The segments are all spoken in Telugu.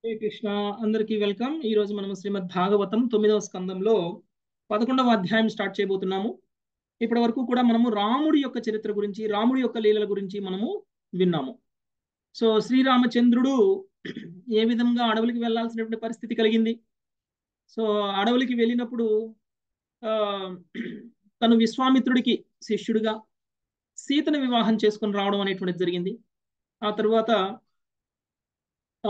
హరే కృష్ణ అందరికీ వెల్కమ్ ఈ రోజు మనం శ్రీమద్ భాగవతం తొమ్మిదవ స్కందంలో పదకొండవ అధ్యాయం స్టార్ట్ చేయబోతున్నాము ఇప్పటి వరకు కూడా మనము రాముడి యొక్క చరిత్ర గురించి రాముడి యొక్క లీలల గురించి మనము విన్నాము సో శ్రీరామచంద్రుడు ఏ విధంగా అడవులకి వెళ్ళాల్సినటువంటి పరిస్థితి కలిగింది సో అడవులకి వెళ్ళినప్పుడు ఆ తను విశ్వామిత్రుడికి శిష్యుడిగా సీతను వివాహం చేసుకొని రావడం అనేటువంటిది జరిగింది ఆ తరువాత ఆ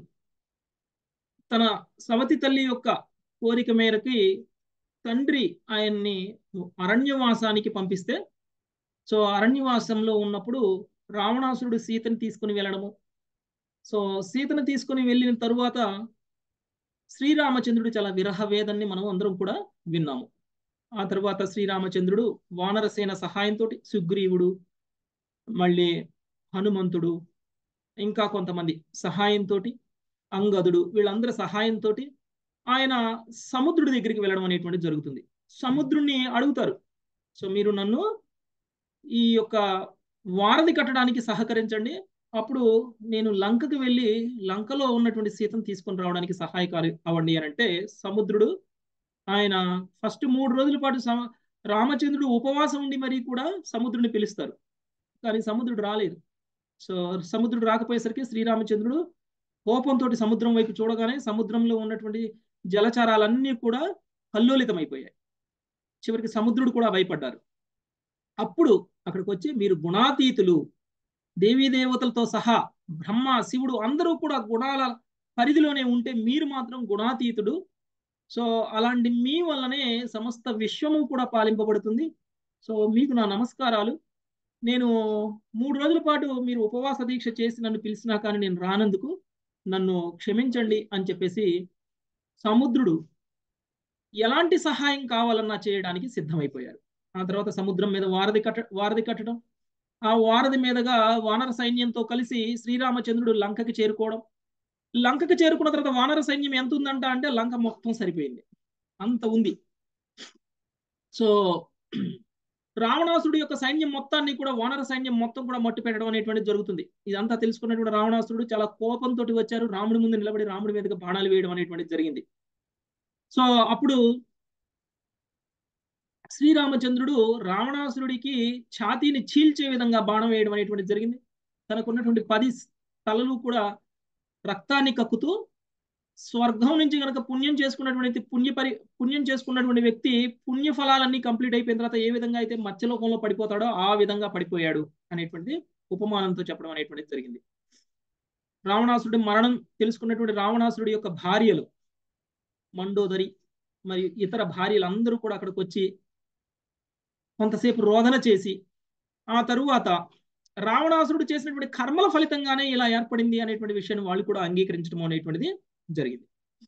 తన సవతి తల్లి యొక్క కోరిక మేరకి తండ్రి ఆయన్ని అరణ్యవాసానికి పంపిస్తే సో అరణ్యవాసంలో ఉన్నప్పుడు రావణాసురుడు సీతని తీసుకుని వెళ్ళడము సో సీతను తీసుకుని వెళ్ళిన తరువాత శ్రీరామచంద్రుడు చాలా విరహ వేదన్ని మనం అందరం కూడా విన్నాము ఆ తర్వాత శ్రీరామచంద్రుడు వానరసేన సహాయంతో సుగ్రీవుడు మళ్ళీ హనుమంతుడు ఇంకా కొంతమంది సహాయంతో అంగదుడు వీళ్ళందరి సహాయంతో ఆయన సముద్రుడి దగ్గరికి వెళ్ళడం అనేటువంటి జరుగుతుంది సముద్రుణ్ణి అడుగుతారు సో మీరు నన్ను ఈ యొక్క వారధి కట్టడానికి సహకరించండి అప్పుడు నేను లంకకి వెళ్ళి లంకలో ఉన్నటువంటి సీతను తీసుకొని రావడానికి సహాయకారి అవ్వండి అని అంటే సముద్రుడు ఆయన ఫస్ట్ మూడు రోజుల పాటు రామచంద్రుడు ఉపవాసం ఉండి మరీ కూడా సముద్రుడిని పిలుస్తారు కానీ సముద్రుడు రాలేదు సో సముద్రుడు రాకపోయేసరికి శ్రీరామచంద్రుడు కోపంతో సముద్రం వైపు చూడగానే సముద్రంలో ఉన్నటువంటి జలచారాలన్నీ కూడా కల్లోలితమైపోయాయి చివరికి సముద్రుడు కూడా భయపడ్డారు అప్పుడు అక్కడికి వచ్చి మీరు గుణాతీతులు దేవీ దేవతలతో సహా బ్రహ్మ శివుడు అందరూ కూడా గుణాల పరిధిలోనే ఉంటే మీరు మాత్రం గుణాతీతుడు సో అలాంటి మీ వల్లనే సమస్త విశ్వము కూడా పాలింపబడుతుంది సో మీకు నా నమస్కారాలు నేను మూడు రోజుల పాటు మీరు ఉపవాస దీక్ష చేసి నన్ను పిలిచినా కానీ నేను రానందుకు నన్ను క్షమించండి అని చెప్పేసి సముద్రుడు ఎలాంటి సహాయం కావాలన్నా చేయడానికి సిద్ధమైపోయారు ఆ తర్వాత సముద్రం మీద వారధి కట్ట వారధి కట్టడం ఆ వారధి మీదగా వానర సైన్యంతో కలిసి శ్రీరామచంద్రుడు లంకకి చేరుకోవడం లంకకి చేరుకున్న తర్వాత వానర సైన్యం ఎంత ఉందంట అంటే లంక మొత్తం సరిపోయింది అంత ఉంది సో రావణాసురుడు యొక్క సైన్యం మొత్తాన్ని కూడా వానర సైన్యం మొత్తం కూడా మట్టు పెట్టడం అనేటువంటి జరుగుతుంది ఇదంతా తెలుసుకున్నటువంటి రావణాసురుడు చాలా కోపంతో వచ్చారు రాముడి ముందు నిలబడి రాముడి మీదకి బాణాలు వేయడం అనేటువంటిది జరిగింది సో అప్పుడు శ్రీరామచంద్రుడు రావణాసురుడికి ఛాతీని చీల్చే విధంగా బాణం వేయడం అనేటువంటిది జరిగింది తనకున్నటువంటి పది తలలు కూడా రక్తాన్ని కక్కుతూ స్వర్గం నుంచి కనుక పుణ్యం చేసుకున్నటువంటి పుణ్య పరి పుణ్యం చేసుకున్నటువంటి వ్యక్తి పుణ్య ఫలాలన్నీ కంప్లీట్ అయిపోయిన తర్వాత ఏ విధంగా అయితే మత్స్యలోకంలో పడిపోతాడో ఆ విధంగా పడిపోయాడు అనేటువంటి ఉపమానంతో చెప్పడం అనేటువంటిది జరిగింది రావణాసురుడి మరణం తెలుసుకున్నటువంటి రావణాసురుడి యొక్క భార్యలు మండోదరి మరియు ఇతర భార్యలందరూ కూడా అక్కడికి వచ్చి కొంతసేపు రోదన చేసి ఆ తరువాత రావణాసురుడు చేసినటువంటి కర్మల ఫలితంగానే ఇలా ఏర్పడింది అనేటువంటి విషయాన్ని వాళ్ళు కూడా అంగీకరించడం అనేటువంటిది జరిగింది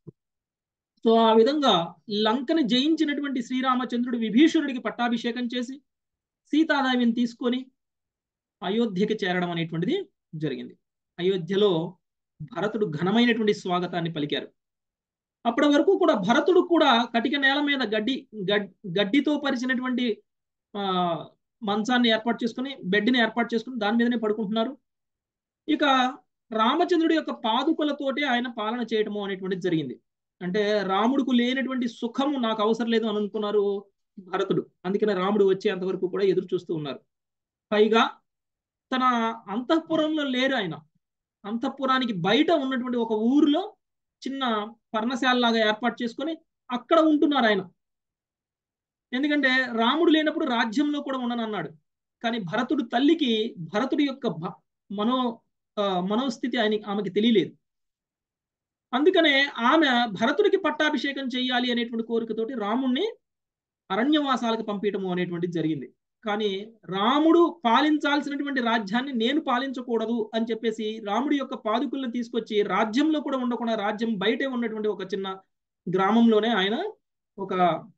సో ఆ విధంగా లంకని జయించినటువంటి శ్రీరామచంద్రుడు విభీషణుడికి పట్టాభిషేకం చేసి సీతాదేవిని తీసుకొని అయోధ్యకి చేరడం అనేటువంటిది జరిగింది అయోధ్యలో భరతుడు ఘనమైనటువంటి స్వాగతాన్ని పలికారు అప్పటి వరకు కూడా భరతుడు కూడా కటిక నేల మీద గడ్డి గడ్డితో పరిచినటువంటి ఆ మంచాన్ని ఏర్పాటు చేసుకుని బెడ్ని ఏర్పాటు చేసుకుని దాని మీదనే పడుకుంటున్నారు ఇక రామచంద్రుడి యొక్క పాదుకలతోటే ఆయన పాలన చేయటము అనేటువంటిది జరిగింది అంటే రాముడికి లేనటువంటి సుఖము నాకు అవసరం లేదు అని అనుకున్నారు భరతుడు అందుకనే రాముడు వచ్చేంత వరకు కూడా ఎదురు చూస్తూ ఉన్నారు పైగా తన అంతఃపురంలో లేరు ఆయన అంతఃపురానికి బయట ఉన్నటువంటి ఒక ఊరిలో చిన్న పర్ణశాలలాగా ఏర్పాటు చేసుకొని అక్కడ ఉంటున్నారు ఆయన ఎందుకంటే రాముడు లేనప్పుడు రాజ్యంలో కూడా ఉండనన్నాడు కానీ భరతుడు తల్లికి భరతుడి యొక్క మనో మనోస్థితి ఆయన ఆమెకి తెలియలేదు అందుకనే ఆమె భరతుడికి పట్టాభిషేకం చేయాలి అనేటువంటి కోరికతోటి రాముణ్ణి అరణ్యవాసాలకు పంపించడము అనేటువంటిది జరిగింది కానీ రాముడు పాలించాల్సినటువంటి రాజ్యాన్ని నేను పాలించకూడదు అని చెప్పేసి రాముడి యొక్క పాదుకులను తీసుకొచ్చి రాజ్యంలో కూడా ఉండకుండా రాజ్యం బయటే ఉన్నటువంటి ఒక చిన్న గ్రామంలోనే ఆయన ఒక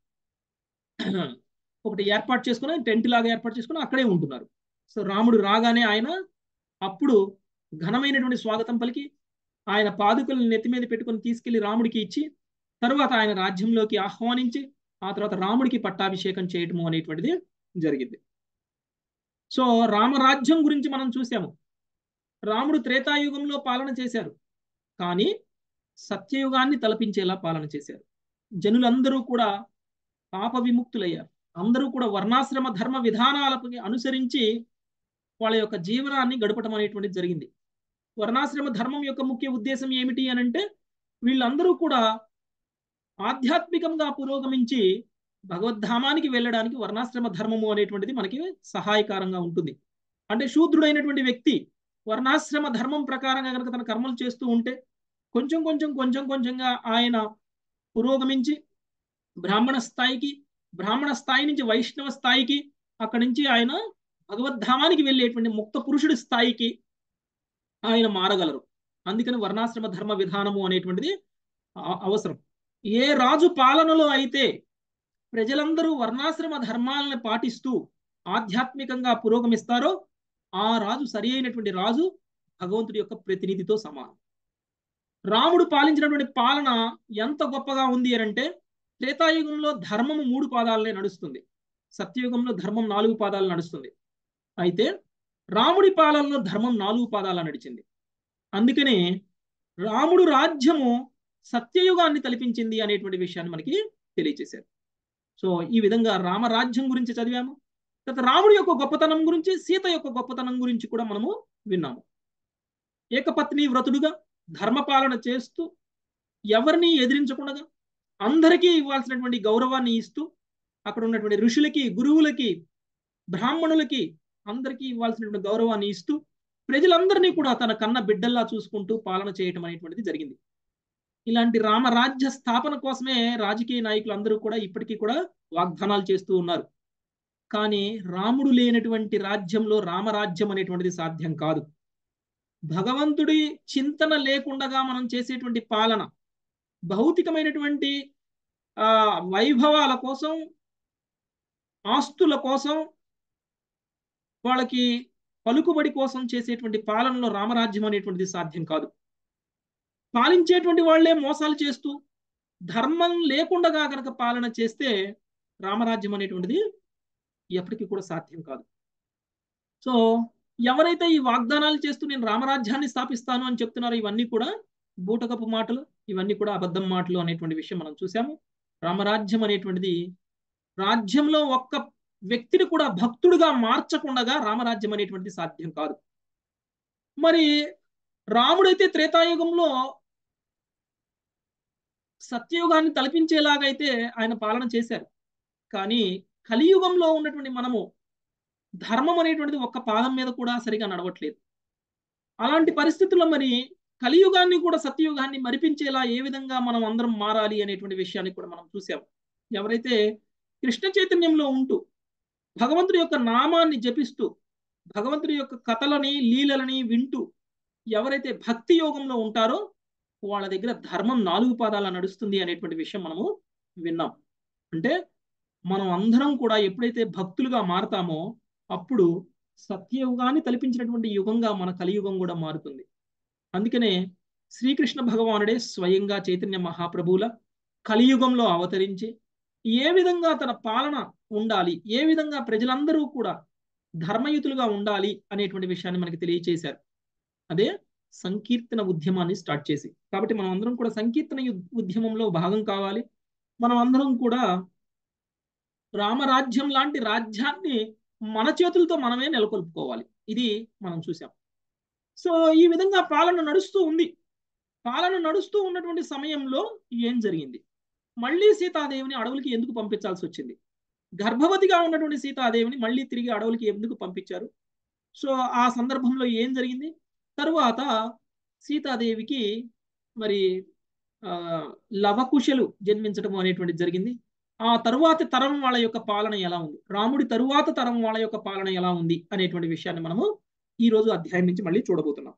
ఒకటి ఏర్పాటు చేసుకుని టెంట్ లాగా ఏర్పాటు చేసుకుని అక్కడే ఉంటున్నారు సో రాముడు రాగానే ఆయన అప్పుడు ఘనమైనటువంటి స్వాగతం పలికి ఆయన పాదుకలను నెత్తి మీద పెట్టుకుని తీసుకెళ్లి రాముడికి ఇచ్చి తర్వాత ఆయన రాజ్యంలోకి ఆహ్వానించి ఆ తర్వాత రాముడికి పట్టాభిషేకం చేయటము అనేటువంటిది జరిగింది సో రామరాజ్యం గురించి మనం చూసాము రాముడు త్రేతాయుగంలో పాలన చేశారు కానీ సత్యయుగాన్ని తలపించేలా పాలన చేశారు జనులందరూ కూడా పాప విముక్తులయ్యారు అందరూ కూడా వర్ణాశ్రమ ధర్మ విధానాలకు అనుసరించి వాళ్ళ యొక్క జీవనాన్ని గడపడం అనేటువంటిది జరిగింది వర్ణాశ్రమ ధర్మం యొక్క ముఖ్య ఉద్దేశం ఏమిటి అని అంటే వీళ్ళందరూ కూడా ఆధ్యాత్మికంగా పురోగమించి భగవద్ధామానికి వెళ్ళడానికి వర్ణాశ్రమ ధర్మము అనేటువంటిది మనకి సహాయకారంగా ఉంటుంది అంటే శూద్రుడైనటువంటి వ్యక్తి వర్ణాశ్రమ ధర్మం ప్రకారంగా కనుక తన కర్మలు చేస్తూ ఉంటే కొంచెం కొంచెం కొంచెం కొంచెంగా ఆయన పురోగమించి బ్రాహ్మణ స్థాయికి బ్రాహ్మణ స్థాయి నుంచి వైష్ణవ స్థాయికి అక్కడి నుంచి ఆయన భగవద్ధామానికి వెళ్ళేటువంటి ముక్త పురుషుడి స్థాయికి ఆయన మారగలరు అందుకని వర్ణాశ్రమ ధర్మ విధానము అనేటువంటిది అవసరం ఏ రాజు పాలనలో అయితే ప్రజలందరూ వర్ణాశ్రమ ధర్మాలను పాటిస్తూ ఆధ్యాత్మికంగా పురోగమిస్తారో ఆ రాజు సరి అయినటువంటి రాజు భగవంతుడి యొక్క ప్రతినిధితో సమానం రాముడు పాలించినటువంటి పాలన ఎంత గొప్పగా ఉంది అని అంటే త్రేతాయుగంలో ధర్మము మూడు పాదాలనే నడుస్తుంది సత్యయుగంలో ధర్మం నాలుగు పాదాలు నడుస్తుంది అయితే రాముడి పాలనలో ధర్మం నాలుగు పాదాల నడిచింది అందుకనే రాముడు రాజ్యము సత్యయుగాన్ని తలపించింది అనేటువంటి విషయాన్ని మనకి తెలియచేశారు సో ఈ విధంగా రామరాజ్యం గురించి చదివాము తర్వాత రాముడి యొక్క గొప్పతనం గురించి సీత యొక్క గొప్పతనం గురించి కూడా మనము విన్నాము ఏకపత్ని వ్రతుడుగా ధర్మపాలన చేస్తూ ఎవరిని ఎదిరించకుండా అందరికీ ఇవ్వాల్సినటువంటి గౌరవాన్ని ఇస్తూ అక్కడ ఉన్నటువంటి ఋషులకి గురువులకి బ్రాహ్మణులకి అందరికీ ఇవ్వాల్సినటువంటి గౌరవాన్ని ఇస్తూ ప్రజలందరినీ కూడా తన కన్న బిడ్డల్లా చూసుకుంటూ పాలన చేయటం అనేటువంటిది జరిగింది ఇలాంటి రామరాజ్య స్థాపన కోసమే రాజకీయ నాయకులు అందరూ కూడా ఇప్పటికీ కూడా వాగ్దానాలు చేస్తూ ఉన్నారు కానీ రాముడు లేనటువంటి రాజ్యంలో రామరాజ్యం అనేటువంటిది సాధ్యం కాదు భగవంతుడి చింతన లేకుండా మనం చేసేటువంటి పాలన భౌతికమైనటువంటి ఆ వైభవాల కోసం ఆస్తుల కోసం వాళ్ళకి పలుకుబడి కోసం చేసేటువంటి పాలనలో రామరాజ్యం అనేటువంటిది సాధ్యం కాదు పాలించేటువంటి వాళ్లే మోసాలు చేస్తూ ధర్మం లేకుండా కనుక పాలన చేస్తే రామరాజ్యం అనేటువంటిది ఎప్పటికీ కూడా సాధ్యం కాదు సో ఎవరైతే ఈ వాగ్దానాలు చేస్తూ నేను రామరాజ్యాన్ని స్థాపిస్తాను అని చెప్తున్నారో ఇవన్నీ కూడా బూటకపు మాటలు ఇవన్నీ కూడా అబద్ధం మాటలు అనేటువంటి విషయం మనం చూసాము రామరాజ్యం అనేటువంటిది రాజ్యంలో ఒక్క వ్యక్తిని కూడా భక్తుడిగా మార్చకుండా రామరాజ్యం అనేటువంటిది సాధ్యం కాదు మరి రాముడైతే త్రేతాయుగంలో సత్యయుగాన్ని తలపించేలాగైతే ఆయన పాలన చేశారు కానీ కలియుగంలో ఉన్నటువంటి మనము ధర్మం అనేటువంటిది ఒక్క పాదం మీద కూడా సరిగా నడవట్లేదు అలాంటి పరిస్థితుల్లో మరి కలియుగాన్ని కూడా సత్యయుగాన్ని మరిపించేలా ఏ విధంగా మనం అందరం మారాలి అనేటువంటి విషయాన్ని కూడా మనం చూసాం ఎవరైతే కృష్ణ చైతన్యంలో ఉంటూ భగవంతుడి యొక్క నామాన్ని జపిస్తూ భగవంతుడి యొక్క కథలని లీలలని వింటూ ఎవరైతే భక్తి యోగంలో ఉంటారో వాళ్ళ దగ్గర ధర్మం నాలుగు పాదాల నడుస్తుంది అనేటువంటి విషయం మనము విన్నాం అంటే మనం అందరం కూడా ఎప్పుడైతే భక్తులుగా మారతామో అప్పుడు సత్యయుగాన్ని తలపించినటువంటి యుగంగా మన కలియుగం కూడా మారుతుంది అందుకనే శ్రీకృష్ణ భగవానుడే స్వయంగా చైతన్య మహాప్రభువుల కలియుగంలో అవతరించి ఏ విధంగా తన పాలన ఉండాలి ఏ విధంగా ప్రజలందరూ కూడా ధర్మయుతులుగా ఉండాలి అనేటువంటి విషయాన్ని మనకి తెలియచేశారు అదే సంకీర్తన ఉద్యమాన్ని స్టార్ట్ చేసి కాబట్టి మనం అందరం కూడా సంకీర్తన ఉద్యమంలో భాగం కావాలి మనం అందరం కూడా రామరాజ్యం లాంటి రాజ్యాన్ని మన చేతులతో మనమే నెలకొల్పుకోవాలి ఇది మనం చూసాం సో ఈ విధంగా పాలన నడుస్తూ ఉంది పాలన నడుస్తూ ఉన్నటువంటి సమయంలో ఏం జరిగింది మళ్ళీ సీతాదేవిని అడవులకి ఎందుకు పంపించాల్సి వచ్చింది గర్భవతిగా ఉన్నటువంటి సీతాదేవిని మళ్ళీ తిరిగి అడవులకి ఎందుకు పంపించారు సో ఆ సందర్భంలో ఏం జరిగింది తరువాత సీతాదేవికి మరి లవకుశలు జన్మించడం అనేటువంటి జరిగింది ఆ తరువాతి తరం వాళ్ళ యొక్క పాలన ఎలా ఉంది రాముడి తరువాత తరం వాళ్ళ యొక్క పాలన ఎలా ఉంది అనేటువంటి విషయాన్ని మనము ఈ రోజు అధ్యాయం నుంచి మళ్ళీ చూడబోతున్నాం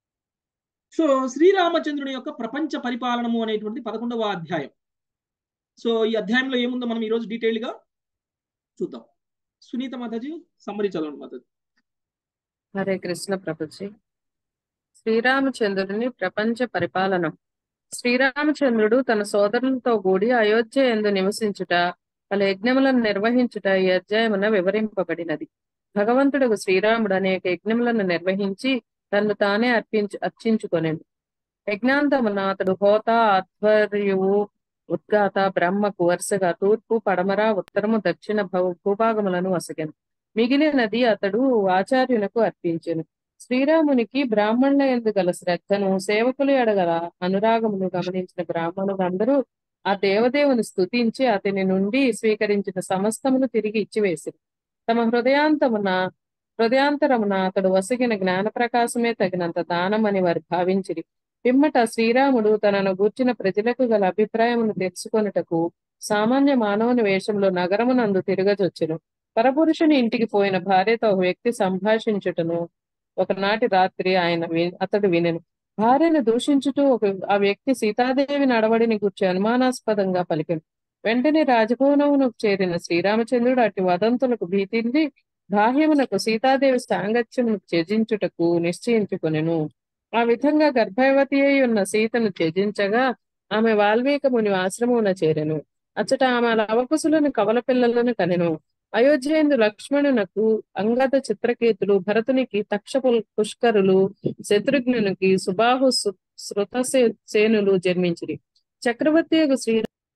సో శ్రీరామచంద్రుని యొక్క ప్రపంచ పరిపాలనము అనేటువంటి పదకొండవ అధ్యాయం సో ఈ అధ్యాయంలో ఏముందో మనం ఈరోజు డీటెయిల్గా చూద్దాం సునీత మాతాజీ సమ్మరి చదవండి మాతాజీ హరే కృష్ణ ప్రభుజీ శ్రీరామచంద్రుని ప్రపంచ పరిపాలనం శ్రీరామచంద్రుడు తన సోదరులతో కూడి అయోధ్య ఎందు నివసించుట పలు యజ్ఞములను నిర్వహించుట ఈ అధ్యాయమున వివరింపబడినది భగవంతుడు శ్రీరాముడు అనేక యజ్ఞములను నిర్వహించి తన్ను తానే అర్పించు అర్చించుకొనెను యజ్ఞాంతమున అతడు హోత ఆధ్వర్యువు ఉద్గాత బ్రహ్మకు వరుసగా తూర్పు పడమర ఉత్తరము దక్షిణ భూ- భూభాగములను వసగెను మిగిలినది అతడు ఆచార్యునకు అర్పించెను శ్రీరామునికి బ్రాహ్మణుల ఎందు గల శ్రద్ధను సేవకులు ఎడగల అనురాగమును గమనించిన బ్రాహ్మణులందరూ ఆ దేవదేవుని స్తుతించి అతని నుండి స్వీకరించిన సమస్తమును తిరిగి ఇచ్చివేసి తమ హృదయాంతమున హృదయాంతరమున అతడు వసగిన జ్ఞాన ప్రకాశమే తగినంత దానమని వారు భావించిరి పిమ్మట శ్రీరాముడు తనను గూర్చిన ప్రజలకు గల అభిప్రాయమును తెలుసుకొనుటకు సామాన్య మానవుని వేషంలో నగరమునందు తిరగజొచ్చెను పరపురుషుని ఇంటికి పోయిన భార్యతో ఒక వ్యక్తి సంభాషించుటను ఒకనాటి రాత్రి ఆయన వి- అతడు వినెను భార్యను దూషించుటూ ఒక ఆ వ్యక్తి సీతాదేవి నడవడిని గుర్చి అనుమానాస్పదంగా పలికెను వెంటనే రాజభవనమునకు చేరిన శ్రీరామచంద్రుడు అట్టి వదంతులకు భీతింది బాహ్యమునకు సీతాదేవి సాంగత్యమును త్యజించుటకు నిశ్చయించుకొనెను ఆ విధంగా గర్భవతి అయి ఉన్న సీతను త్యజించగా ఆమె వాల్మీక ముని ఆశ్రమమున చేరెను అచ్చట ఆమె లవకుశులను కవల పిల్లలను కనెను అయోధ్యేందు లక్ష్మణునకు అంగద చిత్రకేతులు భరతునికి తక్ష పుల్- పుష్కరులు శత్రుఘ్నునికి సుబాహు సు- శృత సే- సేనులు జన్మించిరి చక్రవర్తి యొక్క శ్రీ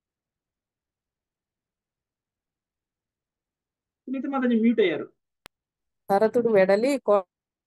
సునీత మాతాజీ మ్యూట్ అయ్యారు భరతుడు వెడలి కో-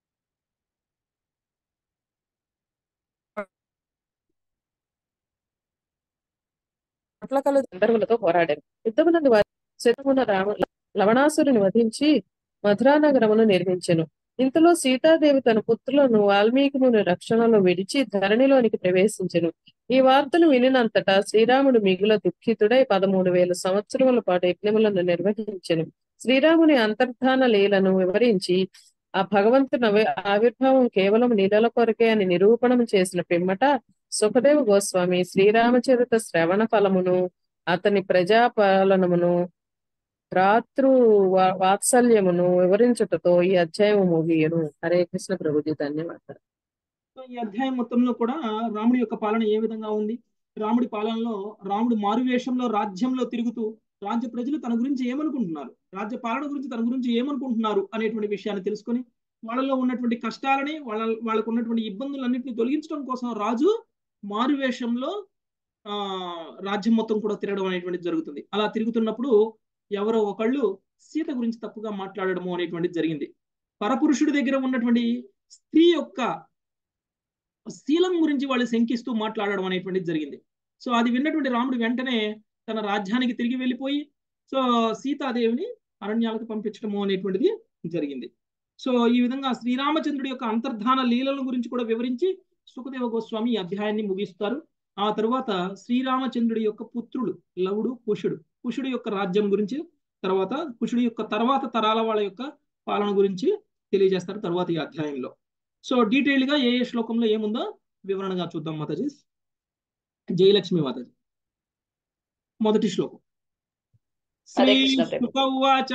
కోట్లకల గంధర్వులతో పోరాడారు యుద్ధమునందు వారి శత్రువున రామ లవణాసురుని వధించి మధురా నగరమును నిర్మించెను ఇంతలో సీతాదేవి తన పుత్రులను వాల్మీకి ముని రక్షణలో విడిచి ధరణిలోనికి ప్రవేశించెను ఈ వార్తను వినినంతటా శ్రీరాముడు మిగుల దుఃఖితుడై పదమూడు వేల సంవత్సరముల పాటు యజ్ఞములను నిర్వహించెను శ్రీరాముని అంతర్ధాన లీలను వివరించి ఆ భగవంతుని ఆవి- ఆవిర్భావం కేవలం లీలల కొరకే అని నిరూపణం చేసిన పిమ్మట సుఖదేవ గోస్వామి శ్రీరామచరిత శ్రవణ ఫలమును అతని ప్రజాపాలనమును రాతృ వా- వాత్సల్యమును వివరించుటతో ఈ అధ్యాయం ముగియను హరే కృష్ణ ప్రభుజీ ధన్యవాదాలు సో ఈ అధ్యాయం మొత్తంలో కూడా రాముడి యొక్క పాలన ఏ విధంగా ఉంది రాముడి పాలనలో రాముడు మారువేషంలో రాజ్యంలో తిరుగుతూ రాజ్య ప్రజలు తన గురించి ఏమనుకుంటున్నారు రాజ్య పాలన గురించి తన గురించి ఏమనుకుంటున్నారు అనేటువంటి విషయాన్ని తెలుసుకొని వాళ్ళలో ఉన్నటువంటి కష్టాలని వాళ్ళ వాళ్ళకు ఉన్నటువంటి ఇబ్బందులన్నింటినీ తొలగించడం కోసం రాజు మారువేషంలో ఆ రాజ్యం మొత్తం కూడా తిరగడం అనేటువంటిది జరుగుతుంది అలా తిరుగుతున్నప్పుడు ఎవరో ఒకళ్ళు సీత గురించి తప్పుగా మాట్లాడడము అనేటువంటిది జరిగింది పరపురుషుడి దగ్గర ఉన్నటువంటి స్త్రీ యొక్క శీలం గురించి వాళ్ళు శంకిస్తూ మాట్లాడడం అనేటువంటిది జరిగింది సో అది విన్నటువంటి రాముడు వెంటనే తన రాజ్యానికి తిరిగి వెళ్ళిపోయి సో సీతాదేవిని అరణ్యాలకు పంపించడము అనేటువంటిది జరిగింది సో ఈ విధంగా శ్రీరామచంద్రుడి యొక్క అంతర్ధాన లీలల గురించి కూడా వివరించి సుఖదేవ గోస్వామి ఈ అధ్యాయాన్ని ముగిస్తారు ఆ తరువాత శ్రీరామచంద్రుడి యొక్క పుత్రుడు లవుడు కుషుడు కుషుడు యొక్క రాజ్యం గురించి తర్వాత కుషుడు యొక్క తర్వాత తరాల వాళ్ళ యొక్క పాలన గురించి తెలియజేస్తారు తర్వాత ఈ అధ్యాయంలో సో డీటెయిల్ గా ఏ ఏ శ్లోకంలో ఏముందో వివరణగా చూద్దాం మాతాజీ జయలక్ష్మి మాతాజీ మొదటి శ్లోకం శ్రీ హరే కృష్ణ ప్రభు. సుఖవాచ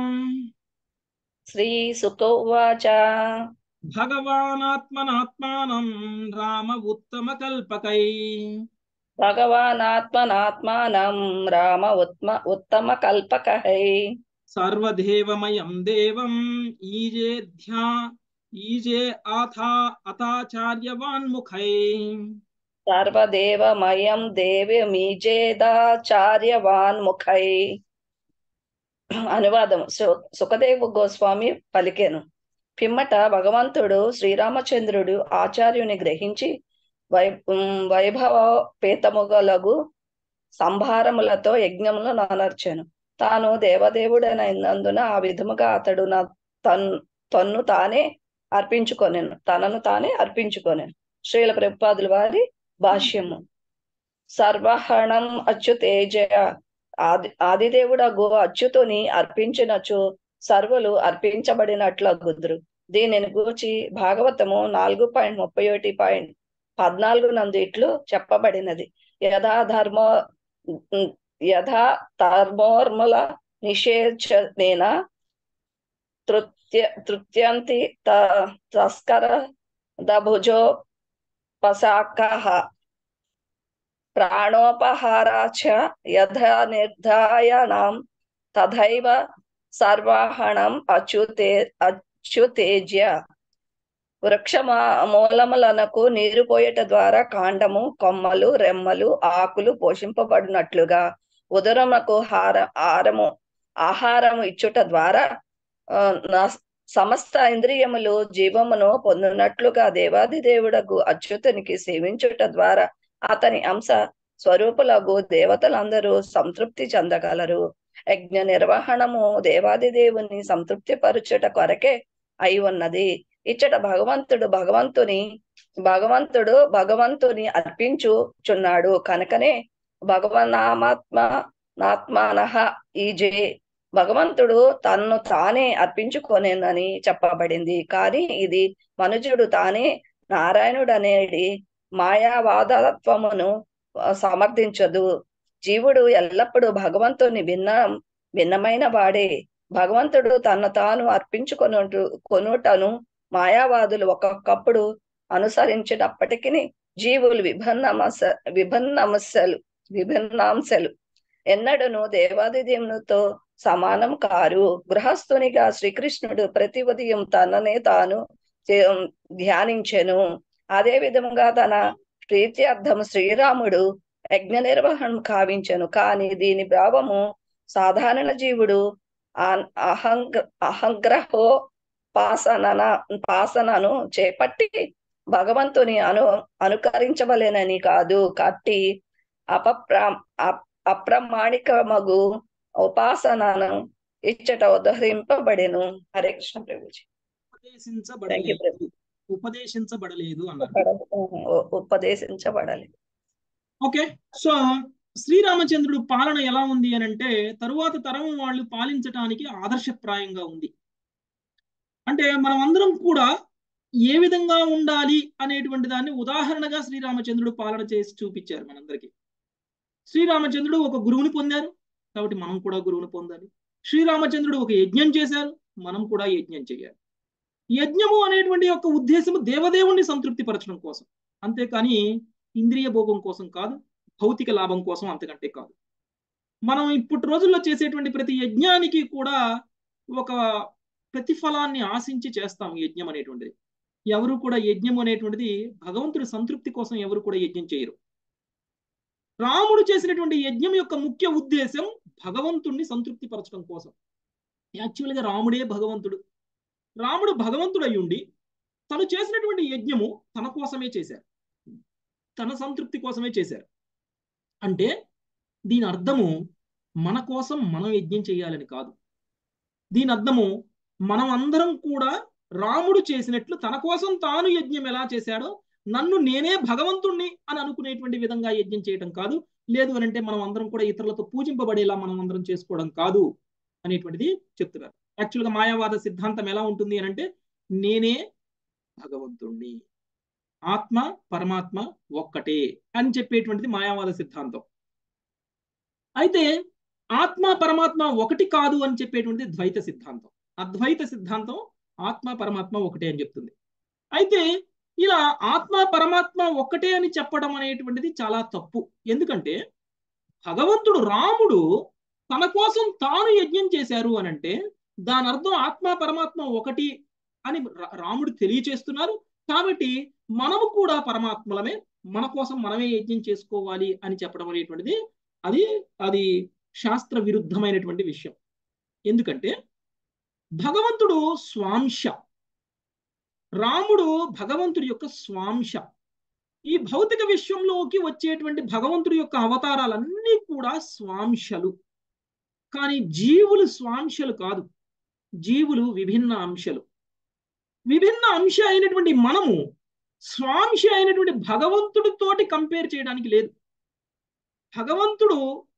శ్రీ సుఖోవాచ భగవానాత్మనాత్మానం రామ ఉత్తమ కల్పకై భగవానాత్మనాత్మానం రామ ఉత్మ ఉత్తమ కల్పకహై సర్వదేవమయం దేవం ఈజేధ్యా ఈజే ఆథా అతాచార్యవాన్ముఖై సర్వదేవమయం దేవమీజేదాచార్యవాన్ ముఖై అనువాదం సు- సుఖదేవ గోస్వామి పలికెను పిమ్మట భగవంతుడు శ్రీరామచంద్రుడు ఆచార్యుని గ్రహించి వై ఉమ్, వైభవపేతముగలగు సంభారములతో యజ్ఞములను అనర్చెను తాను దేవదేవుడైనందున ఆ విధముగా అతడు నా తన్ తన్ను తానే అర్పించుకొనెను తనను తానే అర్పించుకొనెను శ్రీల ప్రభుపాదుల వారి భాష్యము సర్వహణం అచ్యుతేజ ఆది ఆదిదేవుడగు అచ్యుతుని అర్పించినచు సర్వులు అర్పించబడినట్లగుదురు దీనిని గూర్చి భాగవతము నాలుగు పాయింట్ ముప్పై ఒకటి పాయింట్ పద్నాలుగు నందు ఇట్లు చెప్పబడినది యథా ధర్మ యథా ధర్మోర్ముల నిషేచనేన తృత్య తృత్యంతి త- తస్కర దభుజో పశాకః ప్రాణోపహారాచ యథా నిర్ధాయనాం తథైవ సర్వాహణం అచ్యుతే అచ్యుతేజ్య వృక్ష మూలములనకు నీరు పోయట ద్వారా కాండము కొమ్మలు రెమ్మలు ఆకులు పోషింపబడినట్లుగా ఉదరమునకు హార ఆరము ఆహారము ఇచ్చుట ద్వారా ఆ, నా సమస్త ఇంద్రియములు జీవమును పొందినట్లుగా దేవాది దేవుడకు అచ్యుతునికి సేవించుట ద్వారా అతని అంశ స్వరూపులకు దేవతలందరూ సంతృప్తి చెందగలరు యజ్ఞ నిర్వహణము దేవాది దేవుని సంతృప్తి పరుచుట కొరకే అయి ఉన్నది ఇచ్చట భగవంతుడు భగవంతుని భగవంతుడు భగవంతుని అర్పించుచున్నాడు కనుకనే భగవనామాత్మ నాత్మానహ ఈజే భగవంతుడు తన్ను తానే అర్పించుకోనేనని చెప్పబడింది కానీ ఇది మనుజుడు తానే నారాయణుడు అనేది మాయావాదత్వమును ఆ, సమర్థించదు జీవుడు ఎల్లప్పుడూ భగవంతుని భిన్న భిన్నమైన వాడే భగవంతుడు తన తాను అర్పించుకొనుట కొనుటను మాయావాదులు ఒక్కొక్కప్పుడు అనుసరించినప్పటికీ జీవులు విభిన్నమస విభిన్నమస్యలు విభిన్నాంశలు ఎన్నడను దేవాది దేవునితో సమానం కారు గృహస్థునిగా శ్రీకృష్ణుడు ప్రతి ఉదయం తననే తాను చే- ధ్యానించెను అదే విధంగా తన ప్రీత్యర్థం శ్రీరాముడు యజ్ఞ నిర్వహణం కావించెను కానీ దీని భావము సాధారణ జీవుడు ఆ- అహంగ అహంగ్రహో పాసనన పాసనను చేపట్టి భగవంతుని అను అనుకరించవలెనని కాదు కట్టి అపప్రా అప్- అప్రమాణికమగు ఉపాసనను ఇచ్చట ఉదహరింపబడెను హరే కృష్ణ ప్రభుజీ Thank you, ఉపదేశించబడలేదు ఉపదేశించబడలేదు అన్నారు ఉ- ఉపదేశించబడాలి ఓకే సో శ్రీరామచంద్రుడు పాలన ఎలా ఉంది అని అంటే తరువాత తరం వాళ్ళు పాలించటానికి ఆదర్శప్రాయంగా ఉంది అంటే మనం అందరం కూడా ఏ విధంగా ఉండాలి అనేటువంటి దాన్ని ఉదాహరణగా శ్రీరామచంద్రుడు పాలన చేసి చూపించారు మనందరికీ శ్రీరామచంద్రుడు ఒక గురువుని పొందారు కాబట్టి మనం కూడా గురువుని పొందాలి శ్రీరామచంద్రుడు ఒక యజ్ఞం చేశారు మనం కూడా యజ్ఞం చేయాలి యజ్ఞము అనేటువంటి యొక్క ఉద్దేశము దేవదేవుణ్ణి సంతృప్తి పరచడం కోసం అంతేకాని ఇంద్రియ భోగం కోసం కాదు భౌతిక లాభం కోసం అంతకంటే కాదు మనం ఇప్పటి రోజుల్లో చేసేటువంటి ప్రతి యజ్ఞానికి కూడా ఒక ప్రతిఫలాన్ని ఆశించి చేస్తాం యజ్ఞం అనేటువంటిది ఎవరు కూడా యజ్ఞం అనేటువంటిది భగవంతుడి సంతృప్తి కోసం ఎవరు కూడా యజ్ఞం చేయరు రాముడు చేసినటువంటి యజ్ఞం యొక్క ముఖ్య ఉద్దేశం భగవంతుణ్ణి సంతృప్తి పరచడం కోసం యాక్చువల్గా రాముడే భగవంతుడు రాముడు భగవంతుడు అయ్యుండి తను చేసినటువంటి యజ్ఞము తన కోసమే చేశారు తన సంతృప్తి కోసమే చేశారు అంటే దీని అర్థము మన కోసం మనం యజ్ఞం చేయాలని కాదు దీని అర్థము మనం అందరం కూడా రాముడు చేసినట్లు తన కోసం తాను యజ్ఞం ఎలా చేశాడో నన్ను నేనే భగవంతుణ్ణి అని అనుకునేటువంటి విధంగా యజ్ఞం చేయటం కాదు లేదు అని అంటే మనం అందరం కూడా ఇతరులతో పూజింపబడేలా మనం అందరం చేసుకోవడం కాదు అనేటువంటిది చెప్తున్నారు యాక్చువల్గా మాయావాద సిద్ధాంతం ఎలా ఉంటుంది అని అంటే నేనే భగవంతుణ్ణి ఆత్మ పరమాత్మ ఒక్కటే అని చెప్పేటువంటిది మాయావాద సిద్ధాంతం అయితే ఆత్మ పరమాత్మ ఒకటి కాదు అని చెప్పేటువంటిది ద్వైత సిద్ధాంతం అద్వైత సిద్ధాంతం ఆత్మ పరమాత్మ ఒకటే అని చెప్తుంది అయితే ఇలా ఆత్మ పరమాత్మ ఒక్కటే అని చెప్పడం అనేటువంటిది చాలా తప్పు ఎందుకంటే భగవంతుడు రాముడు తన కోసం తాను యజ్ఞం చేశారు అని అంటే దాని అర్థం ఆత్మ పరమాత్మ ఒకటి అని రా- రాముడు తెలియచేస్తున్నారు కాబట్టి మనము కూడా పరమాత్మలమే మన కోసం మనమే యజ్ఞం చేసుకోవాలి అని చెప్పడం అనేటువంటిది అది అది శాస్త్ర విరుద్ధమైనటువంటి విషయం ఎందుకంటే భగవంతుడు స్వాంశ రాముడు భగవంతుడి యొక్క స్వాంశ ఈ భౌతిక విశ్వంలోకి వచ్చేటువంటి భగవంతుడి యొక్క అవతారాలన్నీ కూడా స్వాంశలు కానీ జీవులు స్వాంశలు కాదు జీవులు విభిన్న అంశలు విభిన్న అంశ అయినటువంటి మనము స్వాంశ అయినటువంటి భగవంతుడితోటి కంపేర్ చేయడానికి లేదు భగవంతుడు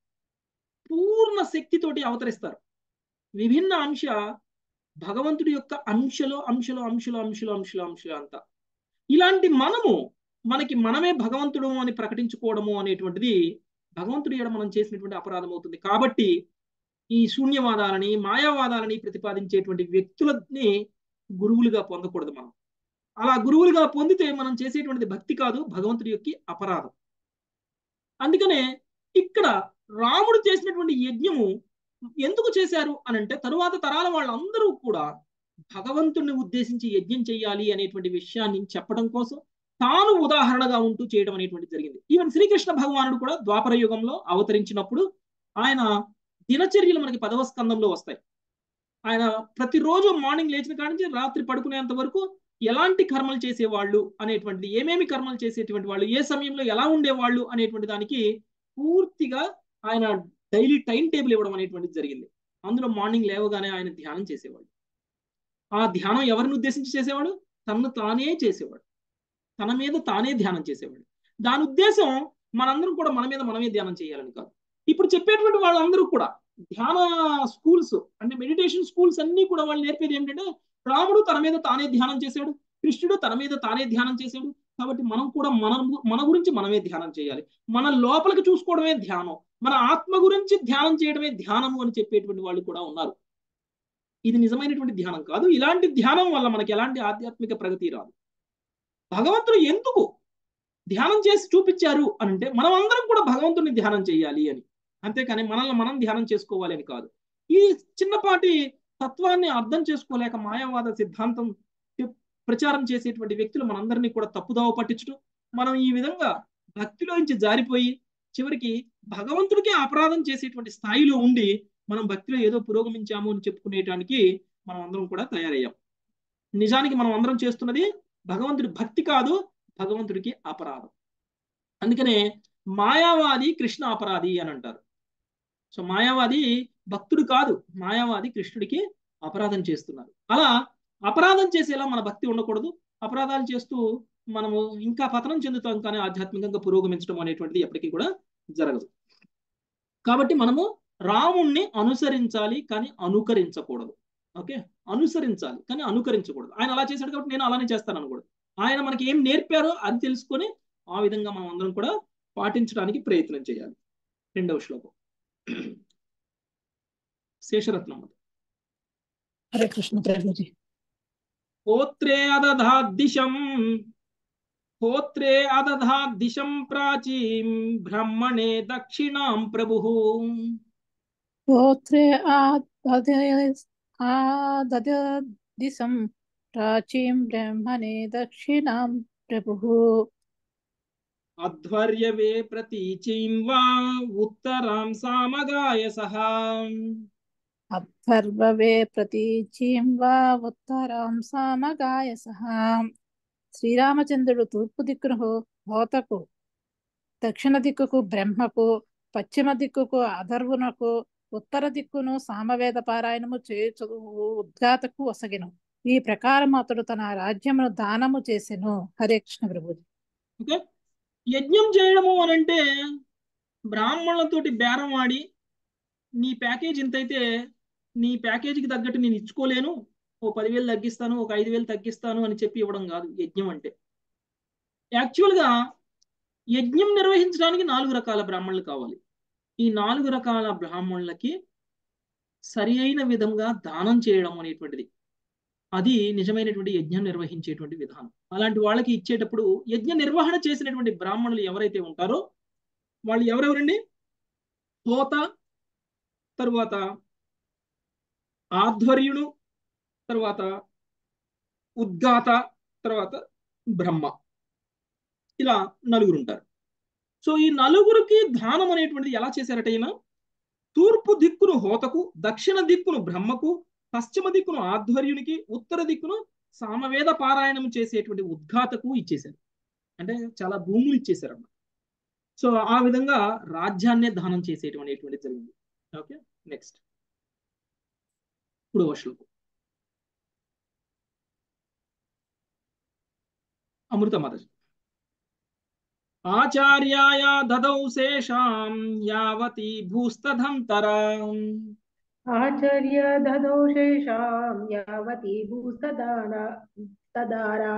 పూర్ణ శక్తితోటి అవతరిస్తారు విభిన్న అంశ భగవంతుడి యొక్క అంశలో అంశలో అంశలో అంశలో అంశలో అంశలో అంతా ఇలాంటి మనము మనకి మనమే భగవంతుడు అని ప్రకటించుకోవడము అనేటువంటిది భగవంతుడి ఎడ మనం చేసినటువంటి అపరాధం అవుతుంది కాబట్టి ఈ శూన్యవాదాలని మాయావాదాలని ప్రతిపాదించేటువంటి వ్యక్తులని గురువులుగా పొందకూడదు మనం అలా గురువులుగా పొందితే మనం చేసేటువంటిది భక్తి కాదు భగవంతుడి యొక్క అపరాధం అందుకనే ఇక్కడ రాముడు చేసినటువంటి యజ్ఞము ఎందుకు చేశారు అని అంటే తరువాత తరాల వాళ్ళందరూ కూడా భగవంతుడిని ఉద్దేశించి యజ్ఞం చేయాలి అనేటువంటి విషయాన్ని చెప్పడం కోసం తాను ఉదాహరణగా ఉంటూ చేయడం అనేటువంటి జరిగింది ఈవెన్ శ్రీకృష్ణ భగవానుడు కూడా ద్వాపర యుగంలో అవతరించినప్పుడు ఆయన దినచర్యలు మనకి పదవ స్కందంలో వస్తాయి ఆయన ప్రతిరోజు మార్నింగ్ లేచిన కాడి నుంచి రాత్రి పడుకునేంత వరకు ఎలాంటి కర్మలు చేసేవాళ్ళు అనేటువంటిది ఏమేమి కర్మలు చేసేటువంటి వాళ్ళు ఏ సమయంలో ఎలా ఉండేవాళ్ళు అనేటువంటి దానికి పూర్తిగా ఆయన డైలీ టైం టేబుల్ ఇవ్వడం అనేటువంటిది జరిగింది అందులో మార్నింగ్ లేవగానే ఆయన ధ్యానం చేసేవాడు ఆ ధ్యానం ఎవరిని ఉద్దేశించి చేసేవాడు తనను తానే చేసేవాడు తన మీద తానే ధ్యానం చేసేవాడు దాని ఉద్దేశం మనందరం కూడా మన మీద మనమే ధ్యానం చేయాలని కాదు ఇప్పుడు చెప్పేటువంటి వాళ్ళందరూ కూడా ధ్యాన స్కూల్స్ అంటే మెడిటేషన్ స్కూల్స్ అన్ని కూడా వాళ్ళు నేర్పేది ఏంటంటే రాముడు తన మీద తానే ధ్యానం చేశాడు కృష్ణుడు తన మీద తానే ధ్యానం చేశాడు కాబట్టి మనం కూడా మన మన గురించి మనమే ధ్యానం చేయాలి మన లోపలికి చూసుకోవడమే ధ్యానం మన ఆత్మ గురించి ధ్యానం చేయడమే ధ్యానము అని చెప్పేటువంటి వాళ్ళు కూడా ఉన్నారు ఇది నిజమైనటువంటి ధ్యానం కాదు ఇలాంటి ధ్యానం వల్ల మనకి ఎలాంటి ఆధ్యాత్మిక ప్రగతి రాదు భగవంతుడు ఎందుకు ధ్యానం చేసి చూపించారు అని అంటే మనం అందరం కూడా భగవంతుడిని ధ్యానం చేయాలి అని అంతేకాని మనల్ని మనం ధ్యానం చేసుకోవాలి అని కాదు ఈ చిన్నపాటి తత్వాన్ని అర్థం చేసుకోలేక మాయావాద సిద్ధాంతం ప్రచారం చేసేటువంటి వ్యక్తులు మనందరినీ కూడా తప్పుదావ పట్టించడం మనం ఈ విధంగా భక్తిలోంచి జారిపోయి చివరికి భగవంతుడికి అపరాధం చేసేటువంటి స్థాయిలో ఉండి మనం భక్తిలో ఏదో పురోగమించాము అని చెప్పుకునేటానికి మనం అందరం కూడా తయారయ్యాం నిజానికి మనం అందరం చేస్తున్నది భగవంతుడి భక్తి కాదు భగవంతుడికి అపరాధం అందుకనే మాయావాది కృష్ణ అపరాధి అని అంటారు సో మాయావాది భక్తుడు కాదు మాయావాది కృష్ణుడికి అపరాధం చేస్తున్నారు అలా అపరాధం చేసేలా మన భక్తి ఉండకూడదు అపరాధాలు చేస్తూ మనము ఇంకా పతనం చెందుతాం కానీ ఆధ్యాత్మికంగా పురోగమించడం అనేటువంటిది ఎప్పటికీ కూడా జరగదు కాబట్టి మనము రాముణ్ణి అనుసరించాలి కానీ అనుకరించకూడదు ఓకే అనుసరించాలి కానీ అనుకరించకూడదు ఆయన అలా చేశాడు కాబట్టి నేను అలానే చేస్తాను అనకూడదు ఆయన మనకి ఏం నేర్పారో అది తెలుసుకొని ఆ విధంగా మనం అందరం కూడా పాటించడానికి ప్రయత్నం చేయాలి రెండవ శ్లోకం శేషరత్నం హరే కృష్ణ ప్రభుజీ హోత్రే అదధాద్దిశం హోత్రే అదధాద్దిశం ప్రాచీం బ్రహ్మణే దక్షిణాం ప్రభు హోత్రే ఆదదిశం ప్రాచీం బ్రహ్మణే దక్షిణాం ప్రభు అధ్వర్యవే ప్రతీచీం వా ఉత్తరాం సామగాయ సహా అథర్వవే ప్రతీచీం వా ఉత్తరాం సామగాయ సహా శ్రీరామచంద్రుడు తూర్పు దిక్కును హోతకు దక్షిణ దిక్కుకు బ్రహ్మకు పశ్చిమ దిక్కుకు అధర్వునకు ఉత్తర దిక్కును సామవేద పారాయణము చేయుచు ఉద్ఘాతకు వసగిను ఈ ప్రకారం అతడు తన రాజ్యమును దానము చేసెను హరే కృష్ణ ప్రభుజీ ఓకే యజ్ఞం చేయడము అని అంటే బ్రాహ్మణులతోటి బేరం ఆడి నీ ప్యాకేజ్ ఇంతైతే నీ ప్యాకేజీకి తగ్గట్టు నేను ఇచ్చుకోలేను ఓ పదివేలు తగ్గిస్తాను ఒక ఐదు వేలు తగ్గిస్తాను అని చెప్పి ఇవ్వడం కాదు యజ్ఞం అంటే యాక్చువల్గా యజ్ఞం నిర్వహించడానికి నాలుగు రకాల బ్రాహ్మణులు కావాలి ఈ నాలుగు రకాల బ్రాహ్మణులకి సరి అయిన విధంగా దానం చేయడం అనేటువంటిది అది నిజమైనటువంటి యజ్ఞం నిర్వహించేటువంటి విధానం అలాంటి వాళ్ళకి ఇచ్చేటప్పుడు యజ్ఞ నిర్వహణ చేసినటువంటి బ్రాహ్మణులు ఎవరైతే ఉంటారో వాళ్ళు ఎవరెవరండి హోత తరువాత ఆధ్వర్యుడు తర్వాత ఉద్గాత తర్వాత బ్రహ్మ ఇలా నలుగురు ఉంటారు సో ఈ నలుగురికి దానం అనేటువంటిది ఎలా చేశారట ఈయన తూర్పు దిక్కును హోతకు దక్షిణ దిక్కును బ్రహ్మకు పశ్చిమ దిక్కును ఆధ్వర్యునికి ఉత్తర దిక్కును సామవేద పారాయణం చేసేటువంటి ఉద్ఘాతకు ఇచ్చేశారు అంటే చాలా భూములు ఇచ్చేశారు అన్నమాట సో ఆ విధంగా రాజ్యాన్నే దానం చేసేటువంటిది జరిగింది ఓకే నెక్స్ట్ ఇప్పుడు శ్లోకం అమృత మాతాజీ ఆచార్యాయ దదౌ శేషాం యావతి భూస్తధంతరా ఆచార్య దదౌ శేషాం యావతి భూస్తదారా తదారా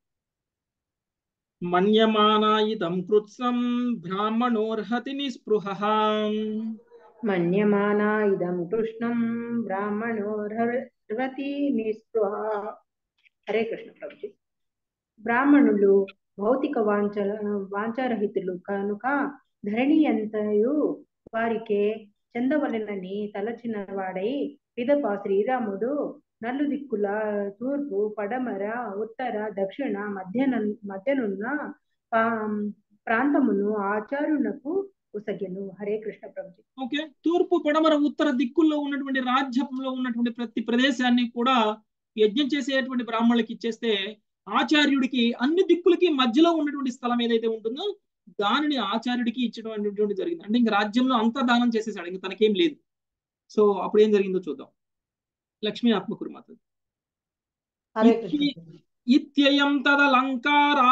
మన్యమానా ఇదం కృత్సం బ్రాహ్మణోర్హతి నిస్పృహ మన్యమానా ఇదం కృష్ణం బ్రాహ్మణోర్హతి నిస్పృహ హరే కృష్ణ ప్రభుజీ బ్రాహ్మణులు భౌతిక వాంఛ వాంఛారహితులు కనుక ధరణి అంతయు వారికే చెందవలెనని తలచిన వాడై పిదప శ్రీరాముడు నలు దిక్కుల తూర్పు పడమర ఉత్తర దక్షిణ మధ్యన మధ్యనున్న పా- ప్రాంతమును ఆచారునకు ఉసగెను హరే కృష్ణ ప్రభుజీ ఓకే తూర్పు పడమర ఉత్తర దిక్కుల్లో ఉన్నటువంటి రాజ్యంలో ఉన్నటువంటి ప్రతి ప్రదేశాన్ని కూడా యజ్ఞం చేసేటువంటి బ్రాహ్మణులకి ఇచ్చేస్తే ఆచార్యుడికి అన్ని దిక్కులకి మధ్యలో ఉన్నటువంటి స్థలం ఏదైతే ఉంటుందో దానిని ఆచార్యుడికి ఇచ్చడం అనేటువంటి జరిగింది అంటే ఇంక రాజ్యంలో అంతా దానం చేసేసాడు ఇంక తనకేం లేదు సో అప్పుడు ఏం జరిగిందో చూద్దాం లక్ష్మీ ఆత్మకురుమాత హరే కృష్ణ ప్రభుజీ. ఇత్యయం తదలంకారా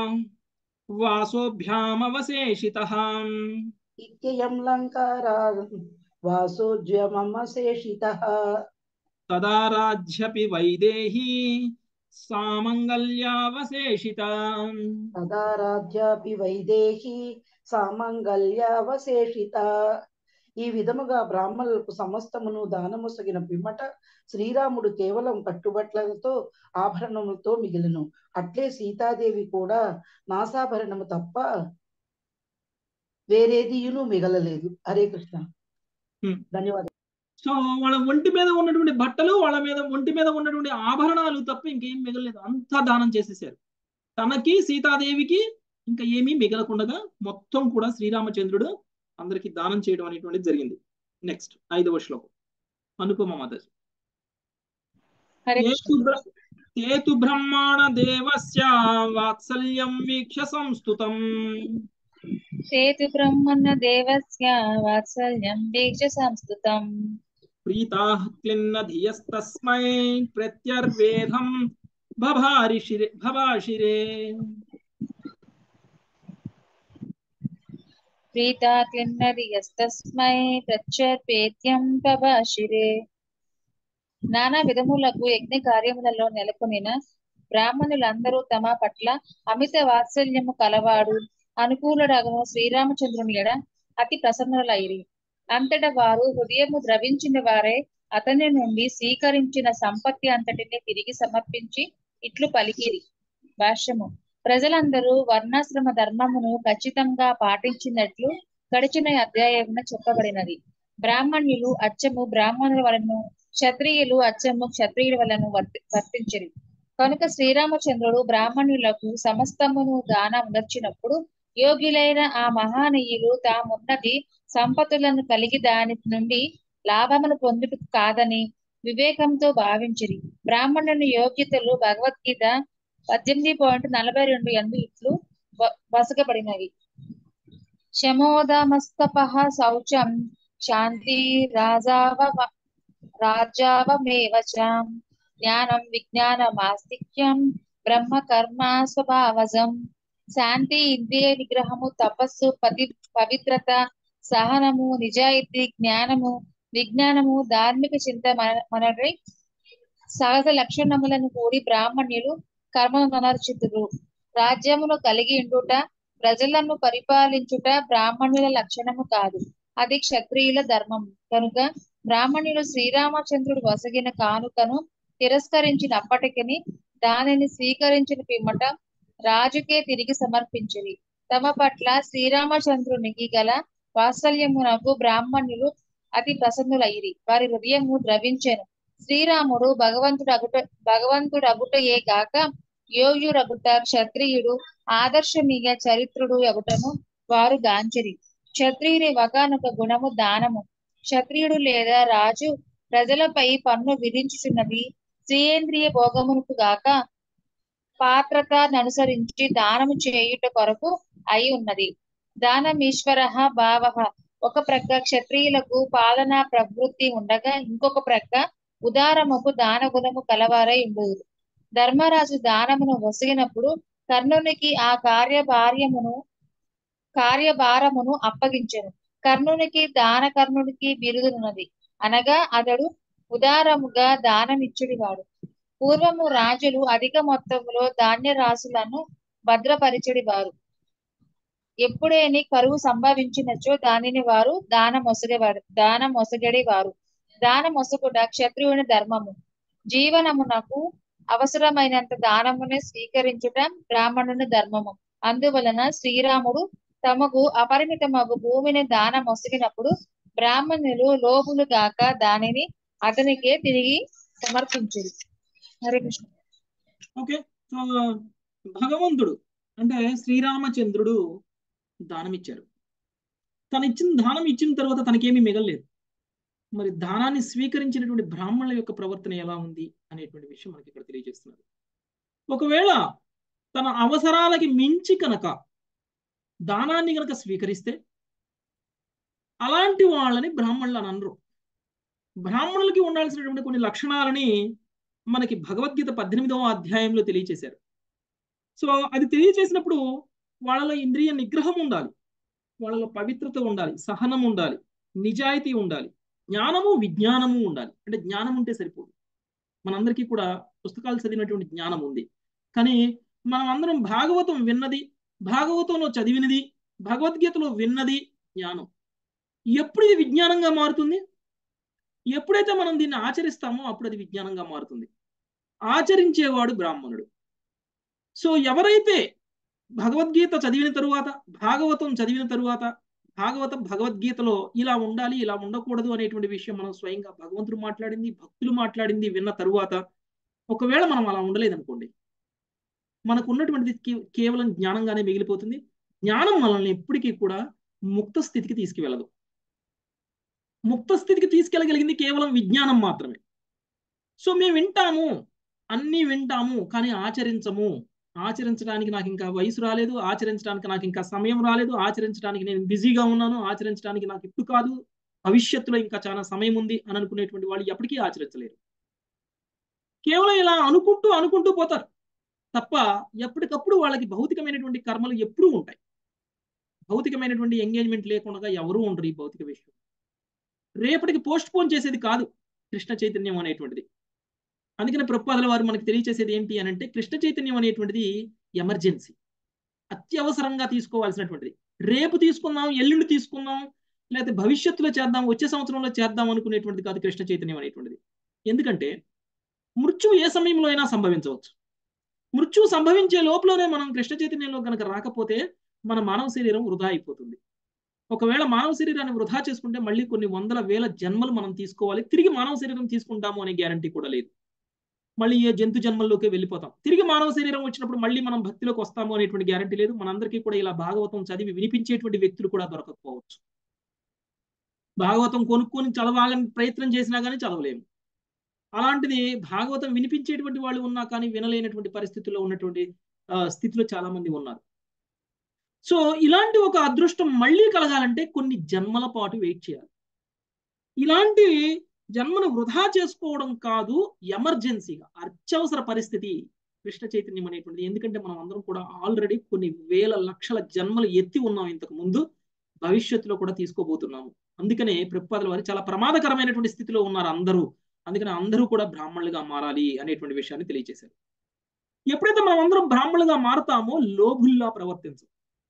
వాసోభ్యామవశేషిత ఇత్యయం లంకారా వాసోజ్యమశేషితః తదా రాజ్యపి వైదేహీ సామంగళ్యావశేషిత తదా రాజ్యాపి వైదేహి సామంగళ్యావశేషిత ఈ విధముగా బ్రాహ్మణులకు సమస్తమును దానముసగిన పిమ్మట శ్రీరాముడు కేవలం కట్టుబట్లతో ఆభరణములతో మిగిలిను అట్లే సీతాదేవి కూడా నాసాభరణము తప్ప వేరేదియును మిగలలేదు హరే కృష్ణ Hmm. ధన్యవాదాలు సో వాళ్ళ ఒంటి మీద ఉన్నటువంటి బట్టలు వాళ్ళ మీద ఒంటి మీద ఉన్నటువంటి ఆభరణాలు తప్ప ఇంకేం మిగలలేదు అంతా దానం చేసేసారు తనకి సీతాదేవికి ఇంకా ఏమీ మిగలకుండా మొత్తం కూడా శ్రీరామచంద్రుడు అందరికి దానం చేయడం అనేటువంటిది జరిగింది నెక్స్ట్ ఐదవ శ్లోకం అనుపమ మాతాజీ హరే ఏతు బ్ర- ఏతు బ్రహ్మాణ దేవస్య వాత్సల్యం వీక్ష సంస్తుతం సేతు బ్రహ్మణ దేవస్య వాత్సల్యం వీక్ష సంస్కృతం ప్రీతాః క్లిన్న ధియస్తస్మై ప్రత్యర్వేదం భభారిషిరే భవాషిరే ప్రీతా క్లిన్నది యస్తస్మై ప్రత్యర్పేత్యం పవాశిరే నానా విధములకు యజ్ఞ కార్యములలో నెలకొనిన బ్రాహ్మణులందరూ తమ పట్ల అమిత వాత్సల్యము కలవాడు అనుకూలుడగను శ్రీరామచంద్రుని ఎడ అతి ప్రసన్నులైరి అంతట వారు హృదయము ద్రవించిన వారే అతని నుండి స్వీకరించిన సంపత్తి అంతటిని తిరిగి సమర్పించి ఇట్లు పలికిరి భాష్యము ప్రజలందరూ వర్ణాశ్రమ ధర్మమును ఖచ్చితంగా పాటించినట్లు గడిచిన అధ్యాయమున చెప్పబడినది బ్రాహ్మణ్యులు అచ్చము బ్రాహ్మణుల వలను క్షత్రియులు అచ్చము క్షత్రియుల వలను వర్తి వర్తించిరి కనుక శ్రీరామచంద్రుడు బ్రాహ్మణులకు సమస్తమును దానం నచ్చినప్పుడు యోగ్యులైన ఆ మహానీయులు తామున్నది సంపత్తులను కలిగి దాని నుండి లాభమును పొందుట కాదని వివేకంతో భావించిరి బ్రాహ్మణుని యోగ్యతలు భగవద్గీత పద్దెనిమిది పాయింట్ నలభై రెండు ఎందు ఇట్లు వ- వసగబడినవి శమోదమస్తపః శౌచం శాంతి రాజావ రాజావమేవ చ జ్ఞానం విజ్ఞానమాస్తిక్యం బ్రహ్మ కర్మ స్వభావజం శాంతి ఇంద్రియ నిగ్రహము తపస్సు పతి పవిత్రత సహనము నిజాయితీ జ్ఞానము విజ్ఞానము ధార్మిక చింత మన మనరి సహజ లక్షణములను కూడి బ్రాహ్మణ్యులు కర్మనర్చితులు రాజ్యమును కలిగి ఉండుట ప్రజలను పరిపాలించుట బ్రాహ్మణుల లక్షణము కాదు అది క్షత్రియుల ధర్మం కనుక బ్రాహ్మణులు శ్రీరామచంద్రుడు వసగిన కానుకను తిరస్కరించినప్పటికీ దానిని స్వీకరించిన పిమ్మట రాజుకే తిరిగి సమర్పించిరి తమ పట్ల శ్రీరామచంద్రునికి గల వాత్సల్యమునకు బ్రాహ్మణులు అతి ప్రసన్నులైరి వారి హృదయము ద్రవించెను శ్రీరాముడు భగవంతుడగుట భగవంతుడగుటయే గాక యోగ్యుడగుట క్షత్రియుడు ఆదర్శనీయ చరిత్రుడు అగుటను వారు గాంచిరి క్షత్రియుని వగానొక గుణము దానము క్షత్రియుడు లేదా రాజు ప్రజలపై పన్ను విధించుచున్నది శ్రీయేంద్రియ భోగమునకు గాక పాత్రతననుసరించి దానము చేయుట కొరకు అయి ఉన్నది దానమీశ్వర భావ ఒక ప్రక్క క్షత్రియులకు పాలనా ప్రవృత్తి ఉండగా ఇంకొక ప్రక్క ఉదారముకు దాన గుణము కలవారై ఉండుదురు ధర్మరాజు దానమును వసిగినప్పుడు కర్ణునికి ఆ కార్యభార్యమును కార్యభారమును అప్పగించెను కర్ణునికి దాన కర్ణునికి బిరుదున్నది అనగా అతడు ఉదారముగా దానమిచ్చుడివాడు పూర్వము రాజులు అధిక మొత్తములో ధాన్య రాశులను భద్రపరిచెడివారు ఎప్పుడేని కరువు సంభవించినచో దానిని వారు దాన మొసగేవారు దాన మొసగడి వారు దాన మొసగుట క్షత్రియుని ధర్మము జీవనమునకు అవసరమైనంత దానమునే స్వీకరించుట బ్రాహ్మణుని ధర్మము అందువలన శ్రీరాముడు తమకు అపరిమితమగు భూమిని దానం మొసిగినప్పుడు బ్రాహ్మణులు లోబులు గాక దానిని అతనికే తిరిగి సమర్పించేది హరే కృష్ణ ఓకే సో భగవంతుడు అంటే శ్రీరామచంద్రుడు దానం ఇచ్చారు తను ఇచ్చిన దానం ఇచ్చిన తర్వాత తనకేమీ మిగలలేదు మరి దానాన్ని స్వీకరించినటువంటి బ్రాహ్మణుల యొక్క ప్రవర్తన ఎలా ఉంది అనేటువంటి విషయం మనకి ఇక్కడ తెలియజేస్తున్నారు ఒకవేళ తన అవసరాలకి మించి కనుక దానాన్ని కనుక స్వీకరిస్తే అలాంటి వాళ్ళని బ్రాహ్మణులు అని అనరు బ్రాహ్మణులకి ఉండాల్సినటువంటి కొన్ని లక్షణాలని మనకి భగవద్గీత పద్దెనిమిదవ అధ్యాయంలో తెలియచేశారు సో అది తెలియచేసినప్పుడు వాళ్ళలో ఇంద్రియ నిగ్రహం ఉండాలి వాళ్ళలో పవిత్రత ఉండాలి సహనం ఉండాలి నిజాయితీ ఉండాలి జ్ఞానము విజ్ఞానము ఉండాలి అంటే జ్ఞానం ఉంటే సరిపోదు మనందరికీ కూడా పుస్తకాలు చదివినటువంటి జ్ఞానం ఉంది కానీ మనం అందరం భాగవతం విన్నది భాగవతంలో చదివినది భగవద్గీతలో విన్నది జ్ఞానం ఎప్పుడు ఇది విజ్ఞానంగా మారుతుంది ఎప్పుడైతే మనం దీన్ని ఆచరిస్తామో అప్పుడు అది విజ్ఞానంగా మారుతుంది ఆచరించేవాడు బ్రాహ్మణుడు సో ఎవరైతే భగవద్గీత చదివిన తరువాత భాగవతం చదివిన తరువాత భాగవతం భగవద్గీతలో ఇలా ఉండాలి ఇలా ఉండకూడదు అనేటువంటి విషయం మనం స్వయంగా భగవంతుడు మాట్లాడింది భక్తులు మాట్లాడింది విన్న తరువాత ఒకవేళ మనం అలా ఉండలేదనుకోండి మనకు ఉన్నటువంటిది కేవలం జ్ఞానంగానే మిగిలిపోతుంది జ్ఞానం మనల్ని ఎప్పటికీ కూడా ముక్త స్థితికి తీసుకువెళ్ళదు ముక్త స్థితికి తీసుకెళ్ళగలిగింది కేవలం విజ్ఞానం మాత్రమే సో మేము వింటాము అన్నీ వింటాము కానీ ఆచరించము ఆచరించడానికి నాకు ఇంకా వయసు రాలేదు ఆచరించడానికి నాకు ఇంకా సమయం రాలేదు ఆచరించడానికి నేను బిజీగా ఉన్నాను ఆచరించడానికి నాకు ఇప్పుడు కాదు భవిష్యత్తులో ఇంకా చాలా సమయం ఉంది అని అనుకునేటువంటి వాళ్ళు ఎప్పటికీ ఆచరించలేరు కేవలం ఇలా అనుకుంటూ అనుకుంటూ పోతారు తప్ప ఎప్పటికప్పుడు వాళ్ళకి భౌతికమైనటువంటి కర్మలు ఎప్పుడూ ఉంటాయి భౌతికమైనటువంటి ఎంగేజ్మెంట్ లేకుండా ఎవరూ ఉండరు ఈ భౌతిక విషయం రేపటికి పోస్ట్ పోన్ చేసేది కాదు కృష్ణ చైతన్యం అనేటువంటిది అందుకని ప్రపాదల వారు మనకు తెలియచేసేది ఏంటి అని అంటే కృష్ణ చైతన్యం అనేటువంటిది ఎమర్జెన్సీ అత్యవసరంగా తీసుకోవాల్సినటువంటిది రేపు తీసుకుందాం ఎల్లుండి తీసుకుందాం లేకపోతే భవిష్యత్తులో చేద్దాం వచ్చే సంవత్సరంలో చేద్దాం అనుకునేటువంటిది కాదు కృష్ణ చైతన్యం అనేటువంటిది ఎందుకంటే మృత్యువు ఏ సమయంలో అయినా సంభవించవచ్చు మృత్యువు సంభవించే లోపలనే మనం కృష్ణ చైతన్యంలో కనుక రాకపోతే మన మానవ శరీరం వృధా అయిపోతుంది ఒకవేళ మానవ శరీరాన్ని వృధా చేసుకుంటే మళ్ళీ కొన్ని వందల వేల జన్మలు మనం తీసుకోవాలి తిరిగి మానవ శరీరం తీసుకుంటాము అనే గ్యారంటీ కూడా లేదు మళ్ళీ ఏ జంతు జన్మల్లోకి వెళ్ళిపోతాం తిరిగి మానవ శరీరం వచ్చినప్పుడు మళ్ళీ మనం భక్తిలోకి వస్తాము అనేటువంటి గ్యారంటీ లేదు మనందరికీ కూడా ఇలా భాగవతం చదివి వినిపించేటువంటి వ్యక్తులు కూడా దొరకకపోవచ్చు భాగవతం కొనుక్కొని చదవాలని ప్రయత్నం చేసినా కానీ చదవలేము అలాంటిది భాగవతం వినిపించేటువంటి వాళ్ళు ఉన్నా కానీ వినలేనటువంటి పరిస్థితుల్లో ఉన్నటువంటి స్థితిలో చాలా మంది ఉన్నారు సో ఇలాంటి ఒక అదృష్టం మళ్ళీ కలగాలంటే కొన్ని జన్మల పాటు వెయిట్ చేయాలి ఇలాంటి జన్మను వృధా చేసుకోవడం కాదు ఎమర్జెన్సీగా అత్యవసర పరిస్థితి కృష్ణ చైతన్యం అనేటువంటిది ఎందుకంటే మనం అందరం కూడా ఆల్రెడీ కొన్ని వేల లక్షల జన్మలు ఎత్తి ఉన్నాం ఇంతకు ముందు భవిష్యత్తులో కూడా తీసుకోబోతున్నాము అందుకనే ప్రపాదల వారు చాలా ప్రమాదకరమైనటువంటి స్థితిలో ఉన్నారు అందరూ అందుకని అందరూ కూడా బ్రాహ్మణులుగా మారాలి అనేటువంటి విషయాన్ని తెలియజేశారు ఎప్పుడైతే మనం అందరం బ్రాహ్మణులుగా మారతామో లోభుల్లా ప్రవర్తించం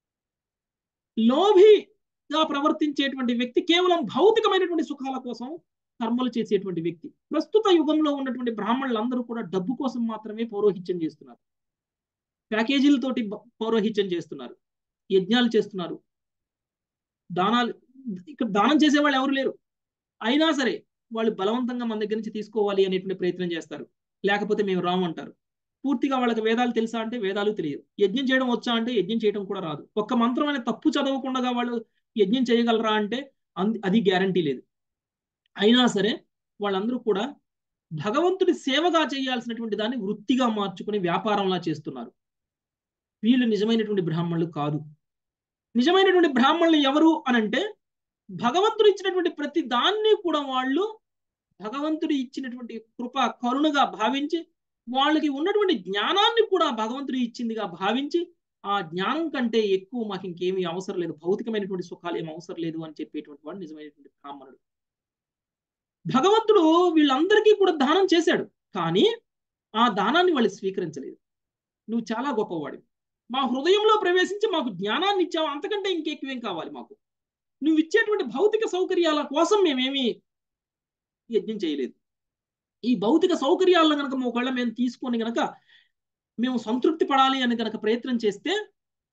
లోభిగా ప్రవర్తించేటువంటి వ్యక్తి కేవలం భౌతికమైనటువంటి సుఖాల కోసం కర్మలు చేసేటువంటి వ్యక్తి ప్రస్తుత యుగంలో ఉన్నటువంటి బ్రాహ్మణులందరూ కూడా డబ్బు కోసం మాత్రమే పౌరోహిత్యం చేస్తున్నారు ప్యాకేజీలతోటి పౌరోహిత్యం చేస్తున్నారు యజ్ఞాలు చేస్తున్నారు దానాలు ఇక్కడ దానం చేసే వాళ్ళు ఎవరు లేరు అయినా సరే వాళ్ళు బలవంతంగా మన దగ్గర నుంచి తీసుకోవాలి అనేటువంటి ప్రయత్నం చేస్తారు లేకపోతే మేము రాము అంటారు పూర్తిగా వాళ్ళకి వేదాలు తెలుసా అంటే వేదాలు తెలియదు యజ్ఞం చేయడం వచ్చా అంటే యజ్ఞం చేయడం కూడా రాదు ఒక్క మంత్రం అనే తప్పు చదవకుండా వాళ్ళు యజ్ఞం చేయగలరా అంటే అది గ్యారంటీ లేదు అయినా సరే వాళ్ళందరూ కూడా భగవంతుడి సేవగా చేయాల్సినటువంటి దాన్ని వృత్తిగా మార్చుకుని వ్యాపారంలా చేస్తున్నారు వీళ్ళు నిజమైనటువంటి బ్రాహ్మణులు కాదు నిజమైనటువంటి బ్రాహ్మణులు ఎవరు అనంటే భగవంతుడు ఇచ్చినటువంటి ప్రతి దాన్ని కూడా వాళ్ళు భగవంతుడు ఇచ్చినటువంటి కృప కరుణగా భావించి వాళ్ళకి ఉన్నటువంటి జ్ఞానాన్ని కూడా భగవంతుడు ఇచ్చిందిగా భావించి ఆ జ్ఞానం కంటే ఎక్కువ మాకు ఇంకేమీ అవసరం లేదు భౌతికమైనటువంటి సుఖాలు ఏమి అవసరం లేదు అని చెప్పేటువంటి వాడు నిజమైనటువంటి బ్రాహ్మణుడు భగవంతుడు వీళ్ళందరికీ కూడా దానం చేశాడు కానీ ఆ దానాన్ని వాళ్ళు స్వీకరించలేదు నువ్వు చాలా గొప్పవాడివి మా హృదయంలో ప్రవేశించి మాకు జ్ఞానాన్ని ఇచ్చావు అంతకంటే ఇంకెక్కువేం కావాలి మాకు నువ్వు ఇచ్చేటువంటి భౌతిక సౌకర్యాల కోసం మేమేమి యజ్ఞం చేయలేదు ఈ భౌతిక సౌకర్యాలను కనుక ఒకవేళ మేము తీసుకొని గనక మేము సంతృప్తి పడాలి అని కనుక ప్రయత్నం చేస్తే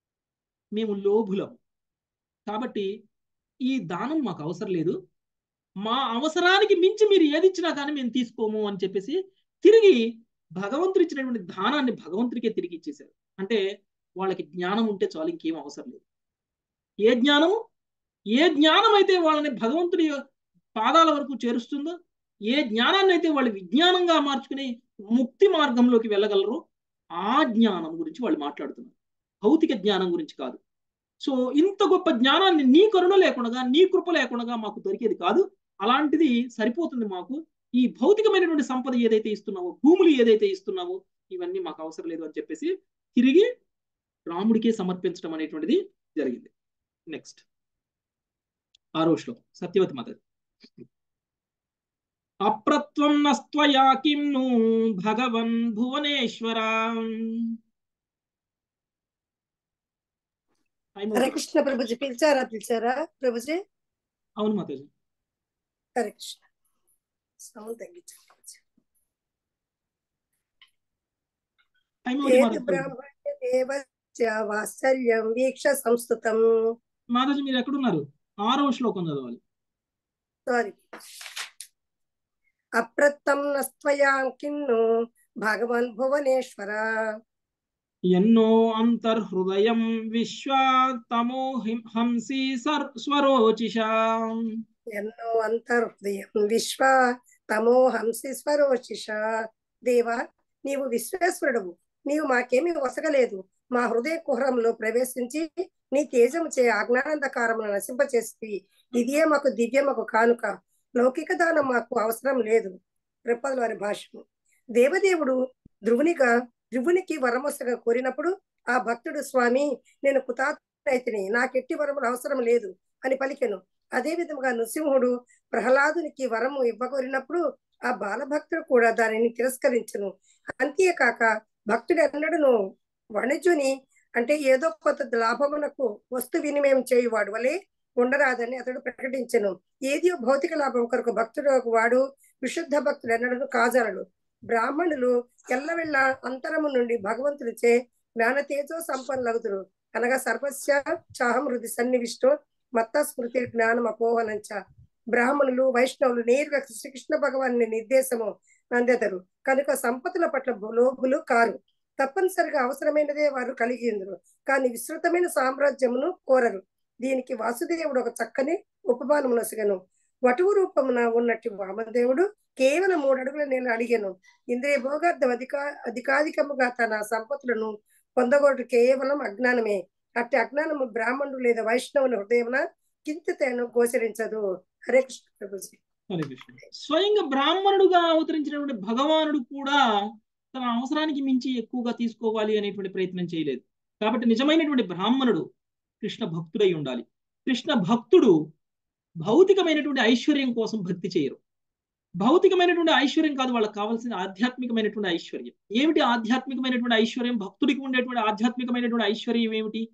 మేము లోభులం కాబట్టి ఈ దానం మాకు అవసరం లేదు మా అవసరానికి మించి మీరు ఏది ఇచ్చినా కానీ మేము తీసుకోము అని చెప్పేసి తిరిగి భగవంతుడు ఇచ్చినటువంటి దానాన్ని భగవంతుడికే తిరిగి ఇచ్చేశారు అంటే వాళ్ళకి జ్ఞానం ఉంటే చాలు ఇంకేం అవసరం లేదు ఏ జ్ఞానము ఏ జ్ఞానం అయితే వాళ్ళని భగవంతుడి పాదాల వరకు చేరుస్తుందో ఏ జ్ఞానాన్ని అయితే వాళ్ళు విజ్ఞానంగా మార్చుకుని ముక్తి మార్గంలోకి వెళ్ళగలరో ఆ జ్ఞానం గురించి వాళ్ళు మాట్లాడుతున్నారు భౌతిక జ్ఞానం గురించి కాదు సో ఇంత గొప్ప జ్ఞానాన్ని నీ కరుణ లేకుండా నీ కృప లేకుండా మాకు దొరికేది కాదు అలాంటిది సరిపోతుంది మాకు ఈ భౌతికమైనటువంటి సంపద ఏదైతే ఇస్తున్నావో భూములు ఏదైతే ఇస్తున్నావో ఇవన్నీ మాకు అవసరం లేదు అని చెప్పేసి తిరిగి రాముడికే సమర్పించడం అనేటువంటిది జరిగింది నెక్స్ట్ ఆరో శ్లోకం సత్యవతి మాత అప్రత్వం నస్త్వయా కిం ను భగవన్ భువనేశ్వర హరే కృష్ణ ప్రభుజీ పిలిచారా పిలిచారా ప్రభుజీ అవును మాతాజీ హరే కృష్ణ సౌండ్ తగ్గించారు ప్రభుజీ. హైమవతి ఏది మాతాజీ బ్రాహ్మణ్య దేవస్య వాత్సల్యం వీక్ష సంస్కృతం మాతాజీ మీరు ఎక్కడున్నారు ఆరో శ్లోకం చదవాలి సారీ అప్రత్తం నస్త్వయాం కిన్ను భగవన్ భువనేశ్వర ఎన్నో అంతర్హృదయం విశ్వ తమో హిం- హంసి సర్ స్వరోచిషా ఎన్నో అంతర్హృదయం విశ్వ తమో హంసి స్వరోచిష దేవా నీవు విశ్వేశ్వరుడవు నీవు మాకేమీ వసగలేదు మా హృదయ కుహరంలో ప్రవేశించి నీ తేజము చే అజ్ఞానంధకారమును నశింపచేసి ఇదియే మాకు దివ్యమకు కానుక లౌకిక దానం మాకు అవసరం లేదు ప్రపదల వారి భాష్యము దేవదేవుడు ధ్రువునిగా ధ్రువునికి వరమొసగా కోరినప్పుడు ఆ భక్తుడు స్వామి నేను కుతాత్మైతిని నాకెట్టి వరములు అవసరం లేదు అని పలికెను అదే విధముగా నృసింహుడు ప్రహ్లాదునికి వరము ఇవ్వగోరినప్పుడు ఆ బాలభక్తుడు కూడా దానిని తిరస్కరించును అంతేకాక భక్తుడు ఎన్నడను వణిజుని అంటే ఏదో కొత్త లాభమునకు వస్తు వినిమయం చేయువాడు వలె ఉండరాదని అతడు ప్రకటించెను ఏది భౌతిక లాభం కొరకు భక్తుడు వాడు విశుద్ధ భక్తుడు ఎన్నడను కాజాలడు బ్రాహ్మణులు ఎల్లవెళ్ళ అంతరము నుండి భగవంతుడిచే జ్ఞాన తేజో సంపన్నులగుదురు అనగా సర్వస్య చాహం హృది సన్నివిష్టో మత్త స్మృతి జ్ఞానం అపోహనంచ బ్రాహ్మణులు వైష్ణవులు నేరుగా శ్రీకృష్ణ భగవాని నిర్దేశము అందెదరు కనుక సంపతుల పట్ల లోబులు కారు తప్పనిసరిగా అవసరమైనదే వారు కలిగి ఉందరు కానీ విస్తృతమైన సామ్రాజ్యమును కోరరు దీనికి వాసుదేవుడు ఒక చక్కని ఉపమానము నొసగను వటువు రూపమున ఉన్నట్టు వామదేవుడు కేవలం మూడు అడుగుల నేను అడిగాను ఇంద్రియ భోగార్థం అధిక అధికాధికముగా తన సంపత్తులను పొందగోటు కేవలం అజ్ఞానమే అట్టి అజ్ఞానము బ్రాహ్మణుడు లేదా వైష్ణవుని హృదయమున కించితేను గోచరించదు హరే కృష్ణ ప్రభుజీ హరే కృష్ణ స్వయంగా బ్రాహ్మణుడుగా అవతరించినటువంటి భగవానుడు కూడా తన అవసరానికి మించి ఎక్కువగా తీసుకోవాలి అనేటువంటి ప్రయత్నం చేయలేదు కాబట్టి నిజమైనటువంటి బ్రాహ్మణుడు కృష్ణ భక్తుడై ఉండాలి కృష్ణ భక్తుడు భౌతికమైనటువంటి ఐశ్వర్యం కోసం భక్తి చేయరు భౌతికమైనటువంటి ఐశ్వర్యం కాదు వాళ్ళకి కావాల్సిన ఆధ్యాత్మికమైనటువంటి ఐశ్వర్యం ఏమిటి ఆధ్యాత్మికమైనటువంటి ఐశ్వర్యం భక్తుడికి ఉండేటువంటి ఆధ్యాత్మికమైనటువంటి ఐశ్వర్యం ఏమిటి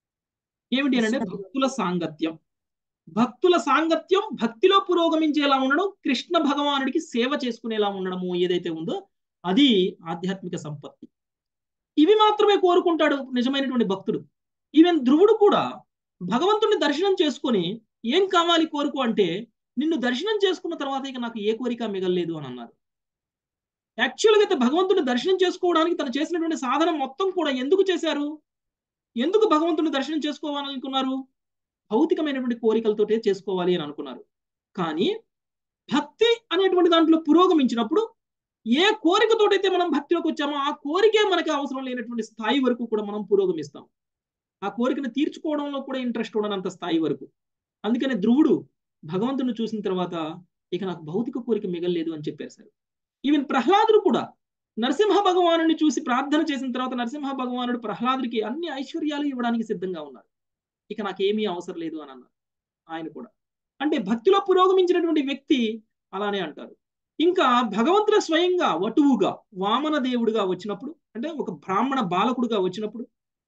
ఏమిటి అని అంటే భక్తుల సాంగత్యం భక్తుల సాంగత్యం భక్తిలో పురోగమించేలా ఉండడం కృష్ణ భగవానుడికి సేవ చేసుకునేలా ఉండడము ఏదైతే ఉందో అది ఆధ్యాత్మిక సంపత్తి ఇవి మాత్రమే కోరుకుంటాడు నిజమైనటువంటి భక్తుడు ఈవెన్ ధ్రువుడు కూడా భగవంతుడిని దర్శనం చేసుకొని ఏం కావాలి కోరుకో అంటే నిన్ను దర్శనం చేసుకున్న తర్వాత ఇక నాకు ఏ కోరిక మిగలలేదు అని అన్నారు యాక్చువల్గా అయితే భగవంతుని దర్శనం చేసుకోవడానికి తను చేసినటువంటి సాధన మొత్తం కూడా ఎందుకు చేశారు ఎందుకు భగవంతుని దర్శనం చేసుకోవాలనుకున్నారు భౌతికమైనటువంటి కోరికలతోటే చేసుకోవాలి అని అనుకున్నారు కానీ భక్తి అనేటువంటి దాంట్లో పురోగమించినప్పుడు ఏ కోరికతోటైతే మనం భక్తిలోకి వచ్చామో ఆ కోరికే మనకి అవసరం లేనటువంటి స్థాయి వరకు కూడా మనం పురోగమిస్తాం ఆ కోరికను తీర్చుకోవడంలో కూడా ఇంట్రెస్ట్ ఉండనంత స్థాయి వరకు అందుకని ధ్రువుడు భగవంతుని చూసిన తర్వాత ఇక నాకు భౌతిక కోరిక మిగలలేదు అని చెప్పారు సార్ ఈవెన్ ప్రహ్లాదుడు కూడా నరసింహ భగవానుని చూసి ప్రార్థన చేసిన తర్వాత నరసింహ భగవానుడు ప్రహ్లాదుడికి అన్ని ఐశ్వర్యాలు ఇవ్వడానికి సిద్ధంగా ఉన్నారు ఇక నాకేమీ అవసరం లేదు అని అన్నారు ఆయన కూడా అంటే భక్తిలో పురోగమించినటువంటి వ్యక్తి అలానే అంటారు ఇంకా భగవంతుడు స్వయంగా వటువుగా వామన దేవుడుగా వచ్చినప్పుడు అంటే ఒక బ్రాహ్మణ బాలకుడుగా వచ్చినప్పుడు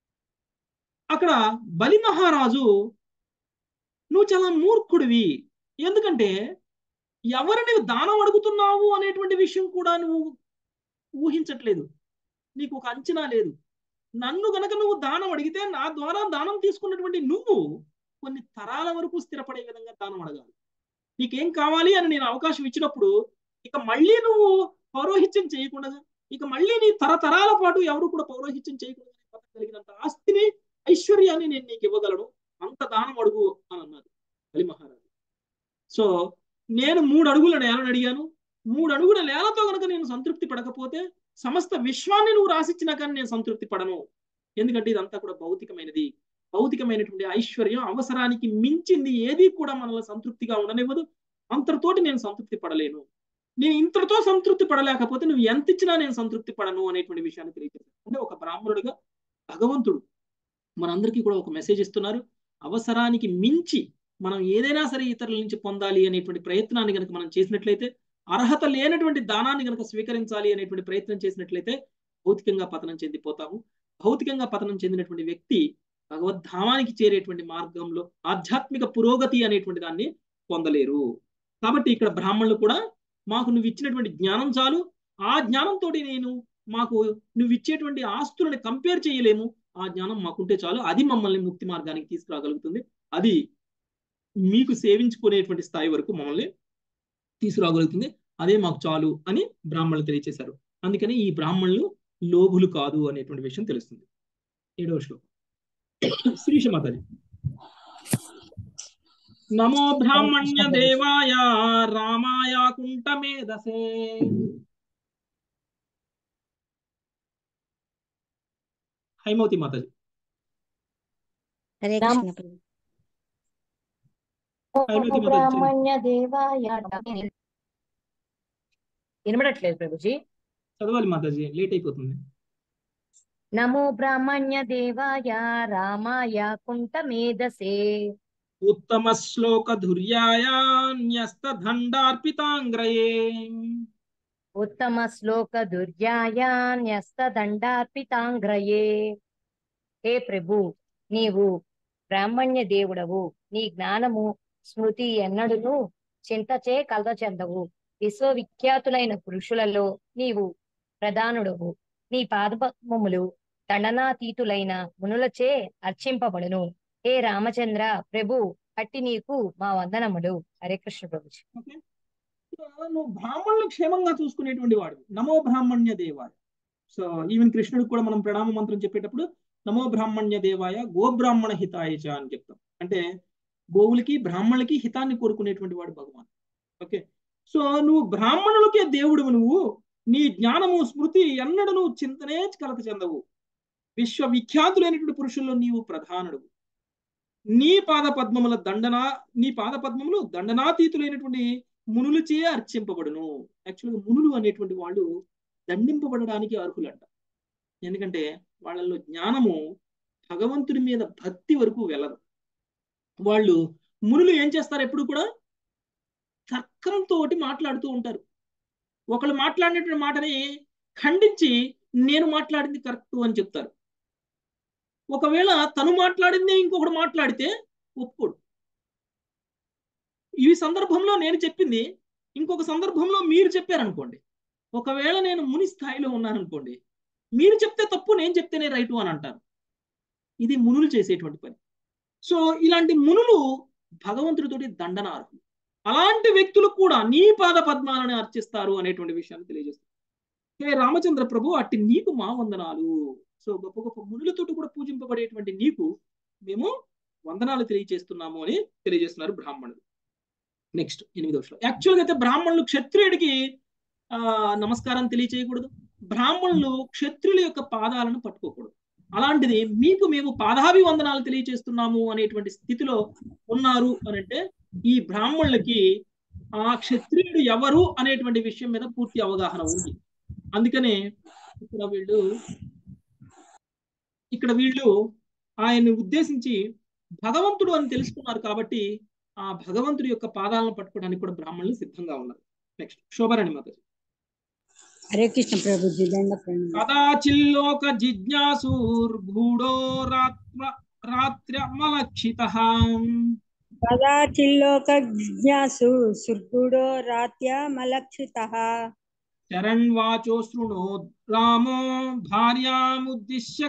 అక్కడ బలి మహారాజు నువ్వు చాలా మూర్ఖుడివి ఎందుకంటే ఎవరిని దానం అడుగుతున్నావు అనేటువంటి విషయం కూడా నువ్వు ఊహించట్లేదు నీకు ఒక అంచనా లేదు నన్ను గనక నువ్వు దానం అడిగితే నా ద్వారా దానం తీసుకున్నటువంటి నువ్వు కొన్ని తరాల వరకు స్థిరపడే విధంగా దానం అడగాలి నీకేం కావాలి అని నేను అవకాశం ఇచ్చినప్పుడు ఇక మళ్ళీ నువ్వు పౌరోహిత్యం చేయకుండా ఇక మళ్ళీ నీ తరతరాల పాటు ఎవరు కూడా పౌరోహిత్యం చేయకుండా బతకగలిగినంత ఆస్తిని ఐశ్వర్యాన్ని నేను నీకు ఇవ్వగలను అంత దానం అడుగు అని అన్నారు బలి మహారాజు సో నేను మూడు అడుగుల నేలను అడిగాను మూడు అడుగుల నేలతో కనుక నేను సంతృప్తి పడకపోతే సమస్త విశ్వాన్ని నువ్వు రాసిచ్చినా కానీ నేను సంతృప్తి పడను ఎందుకంటే ఇదంతా కూడా భౌతికమైనది భౌతికమైనటువంటి ఐశ్వర్యం అవసరానికి మించింది ఏది కూడా మనల్ని సంతృప్తిగా ఉండనివ్వదు అంతటితోటి నేను సంతృప్తి పడలేను నేను ఇంతటితో సంతృప్తి పడలేకపోతే నువ్వు ఎంత ఇచ్చినా నేను సంతృప్తి పడను అనేటువంటి విషయాన్ని తెలియజేశాను అంటే ఒక బ్రాహ్మణుడిగా భగవంతుడు మనందరికీ కూడా ఒక మెసేజ్ ఇస్తున్నారు అవసరానికి మించి మనం ఏదైనా సరే ఇతరుల నుంచి పొందాలి అనేటువంటి ప్రయత్నాన్ని కనుక మనం చేసినట్లయితే అర్హత లేనటువంటి దానాన్ని కనుక స్వీకరించాలి అనేటువంటి ప్రయత్నం చేసినట్లయితే భౌతికంగా పతనం చెందిపోతాము భౌతికంగా పతనం చెందినటువంటి వ్యక్తి భగవద్ధామానికి చేరేటువంటి మార్గంలో ఆధ్యాత్మిక పురోగతి అనేటువంటి దాన్ని పొందలేరు కాబట్టి ఇక్కడ బ్రాహ్మణులు కూడా మాకు నువ్వు ఇచ్చినటువంటి జ్ఞానం చాలు ఆ జ్ఞానంతో నేను మాకు నువ్వు ఇచ్చేటువంటి ఆస్తులను కంపేర్ చేయలేము ఆ జ్ఞానం మాకుంటే చాలు అది మమ్మల్ని ముక్తి మార్గానికి తీసుకురాగలుగుతుంది అది మీకు సేవించుకునేటువంటి స్థాయి వరకు మమ్మల్ని తీసుకురాగలుగుతుంది అదే మాకు చాలు అని బ్రాహ్మణులు తెలియచేశారు అందుకని ఈ బ్రాహ్మణులు లోభులు కాదు అనేటువంటి విషయం తెలుస్తుంది ఏడవ శ్లోకం శ్రీష మాతాజీ నమో బ్రాహ్మణ్య దేవాయ రామాయ కుంటమేధసే హైమవతి మాతాజీ హరే కృష్ణ ప్రభు హైమవతి మాతాజీ బ్రాహ్మణ్య దేవాయ వినబడట్లేదు ప్రభుజీ చదవాలి మాతాజీ లేట్ అయిపోతుంది నమో బ్రాహ్మణ్య దేవాయ రామాయ కుంటమేధసే ఉత్తమ శ్లోక ధుర్యాయ న్యస్త దండార్పితాంగ్రయే ఉత్తమ శ్లోక దుర్యాయ న్యస్త దండార్పితాంగ్రయే హే ప్రభు నీవు బ్రాహ్మణ్య దేవుడవు నీ జ్ఞానము స్మృతి ఎన్నడును చింతచే కలత చెందవు విశ్వవిఖ్యాతులైన పురుషులలో నీవు ప్రధానుడవు నీ పాదపద్మములు దండనాతీతులైన మునులచే అర్చింపబడును హే రామచంద్ర ప్రభు అట్టి నీకు మా వందనములు హరే కృష్ణ ప్రభుజీ ఓకే సో నువ్వు బ్రాహ్మణులు క్షేమంగా చూసుకునేటువంటి వాడు నమో బ్రాహ్మణ్య దేవాయ సో ఈవెన్ కృష్ణుడికి కూడా మనం ప్రణామ మంత్రం చెప్పేటప్పుడు నమో బ్రాహ్మణ్య దేవాయ గోబ్రాహ్మణ హితాయ చ అని చెప్తాం అంటే గోవులకి బ్రాహ్మణులకి హితాన్ని కోరుకునేటువంటి వాడు భగవాన్ ఓకే సో నువ్వు బ్రాహ్మణులకే దేవుడు నువ్వు నీ జ్ఞానము స్మృతి ఎన్నడూ నువ్వు చింతనే కలత చెందవు విశ్వవిఖ్యాతులైనటువంటి పురుషుల్లో నీవు ప్రధానుడు నీ పాద పద్మముల దండన నీ పాద పద్మములు దండనాతీతులైనటువంటి మునులచే అర్చింపబడును యాక్చువల్గా మునులు అనేటువంటి వాళ్ళు దండింపబడడానికి అర్హులంట ఎందుకంటే వాళ్ళల్లో జ్ఞానము భగవంతుడి మీద భక్తి వరకు వెళ్ళదు వాళ్ళు మునులు ఏం చేస్తారు ఎప్పుడు కూడా తర్కంతో మాట్లాడుతూ ఉంటారు ఒకళ్ళు మాట్లాడినటువంటి మాటని ఖండించి నేను మాట్లాడింది కరెక్ట్ అని చెప్తారు ఒకవేళ తను మాట్లాడిందే ఇంకొకడు మాట్లాడితే ఒప్పుకోడు ఈ సందర్భంలో నేను చెప్పింది ఇంకొక సందర్భంలో మీరు చెప్పారనుకోండి ఒకవేళ నేను ముని స్థాయిలో ఉన్నాననుకోండి మీరు చెప్తే తప్పు నేను చెప్తేనే రైటు అని అంటారు ఇది మునులు చేసేటువంటి పని సో ఇలాంటి మునులు భగవంతుడితోటి దండనార్హులు అలాంటి వ్యక్తులు కూడా నీ పాద పద్మాలను అర్చిస్తారు అనేటువంటి విషయాన్ని తెలియజేస్తారు హే రామచంద్ర ప్రభు అట్టి నీకు మా వందనాలు సో గొప్ప గొప్ప మునులతోటి కూడా పూజింపబడేటువంటి నీకు మేము వందనాలు తెలియజేస్తున్నాము అని తెలియజేస్తున్నారు బ్రాహ్మణులు నెక్స్ట్ ఎనిమిదవ శ్లోకం యాక్చువల్గా అయితే బ్రాహ్మణులు క్షత్రియుడికి ఆ నమస్కారం తెలియచేయకూడదు బ్రాహ్మణులు క్షత్రుల యొక్క పాదాలను పట్టుకోకూడదు అలాంటిది మీకు మేము పాదాభివందనాలు తెలియచేస్తున్నాము అనేటువంటి స్థితిలో ఉన్నారు అని అంటే ఈ బ్రాహ్మణులకి ఆ క్షత్రియుడు ఎవరు అనేటువంటి విషయం మీద పూర్తి అవగాహన ఉంది అందుకనే ఇక్కడ వీళ్ళు ఇక్కడ వీళ్ళు ఆయన్ని ఉద్దేశించి భగవంతుడు అని తెలుసుకున్నారు కాబట్టి ఆ భగవంతుడి యొక్క పాదాలను పట్టుకోవడానికి కూడా బ్రాహ్మణులు సిద్ధంగా ఉన్నారు నెక్స్ట్ శోభరాణి మాత హరే కృష్ణ ప్రభుజీ దండ ప్రణామం కదాచిల్లోక జిజ్ఞాసూర్గూఢో రాత్ర రాత్ర్యమలక్షిత కదాచిల్లోక జిజ్ఞాసు సుర్గుడో రాత్యమలక్షిత చరణ్ వాచో శృణో రామో భార్యాముద్దిశ్య